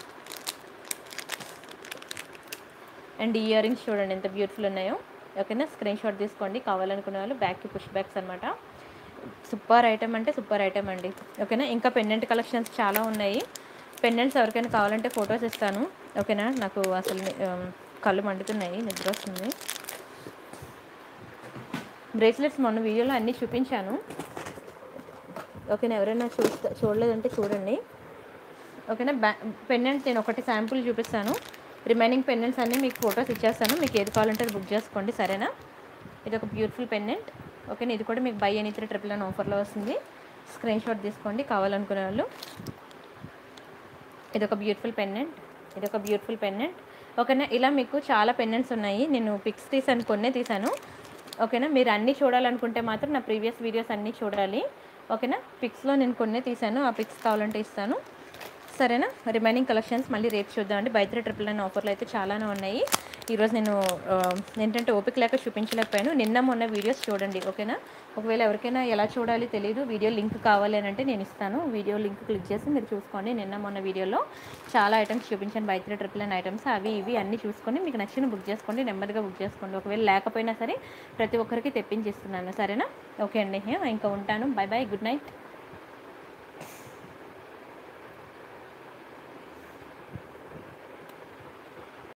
అండ్ ఇయర్ రింగ్స్ చూడండి ఎంత బ్యూటిఫుల్ ఉన్నాయో ఓకేనా స్క్రీన్ షాట్ తీసుకోండి కావాలనుకునే వాళ్ళు బ్యాక్కి పుష్ బ్యాక్స్ అనమాట సూపర్ ఐటమ్ అంటే సూపర్ ఐటమ్ అండి ఓకేనా ఇంకా పెండెంట్ కలెక్షన్స్ చాలా ఉన్నాయి పెండెంట్స్ ఎవరికైనా కావాలంటే ఫొటోస్ ఇస్తాను ఓకేనా నాకు అసలు ఆ, కళ్ళు మండుతున్నాయి నిద్ర వస్తుంది బ్రేస్లెట్స్ మొన్న వీడియోలో అన్నీ చూపించాను ఓకేనా ఎవరైనా చూస్తా చూడలేదంటే చూడండి ఓకేనా బ్యా పెండెంట్ నేను ఒకటి శాంపుల్ చూపిస్తాను రిమైనింగ్ పెండెంట్స్ అన్నీ మీకు ఫొటోస్ ఇచ్చేస్తాను మీకు ఏది కావాలంటే అది బుక్ చేసుకోండి సరేనా ఇది ఒక బ్యూటిఫుల్ పెండెంట్ ఓకేనా ఇది కూడా మీకు buy any three triple nine ఆఫర్లో వస్తుంది స్క్రీన్ షాట్ తీసుకోండి కావాలనుకునే వాళ్ళు ఇది ఒక బ్యూటిఫుల్ పెండెంట్ ఇది ఒక బ్యూటిఫుల్ పెండెంట్ ఓకేనా ఇలా మీకు చాలా పెండెంట్స్ ఉన్నాయి నేను పిక్స్ తీసాను కొన్నే తీసాను ఓకేనా మీరు అన్నీ చూడాలనుకుంటే మాత్రం నా ప్రీవియస్ వీడియోస్ అన్నీ చూడాలి ఓకేనా పిక్స్లో నేను కొన్నే తీసాను ఆ పిక్స్ కావాలంటే ఇస్తాను సరేనా రిమైనింగ్ కలెక్షన్స్ మళ్ళీ రేపు చూద్దామండి బై త్రీ ట్రిపుల్ నైన్ ఆఫర్లు అయితే చాలానే ఉన్నాయి ఈరోజు నేను ఆ, ఏంటంటే ఓపిక లేక చూపించలేకపోయాను నిన్న మొన్న వీడియోస్ చూడండి ఓకేనా ఒకవేళ ఎవరికైనా ఎలా చూడాలి తెలియదు వీడియో లింక్ కావాలి అని అంటే నేను ఇస్తాను వీడియో లింక్ క్లిక్ చేసి మీరు చూసుకోండి నిన్న మొన్న వీడియోలో చాలా ఐటమ్స్ చూపించాను buy three triple nine items అవి ఇవి అన్నీ చూసుకొని మీకు నచ్చిన బుక్ చేసుకోండి నెమ్మదిగా బుక్ చేసుకోండి ఒకవేళ లేకపోయినా సరే ప్రతి ఒక్కరికి తెప్పించిస్తున్నాను సరేనా ఓకే అండి ఇంకా ఉంటాను బై బై గుడ్ నైట్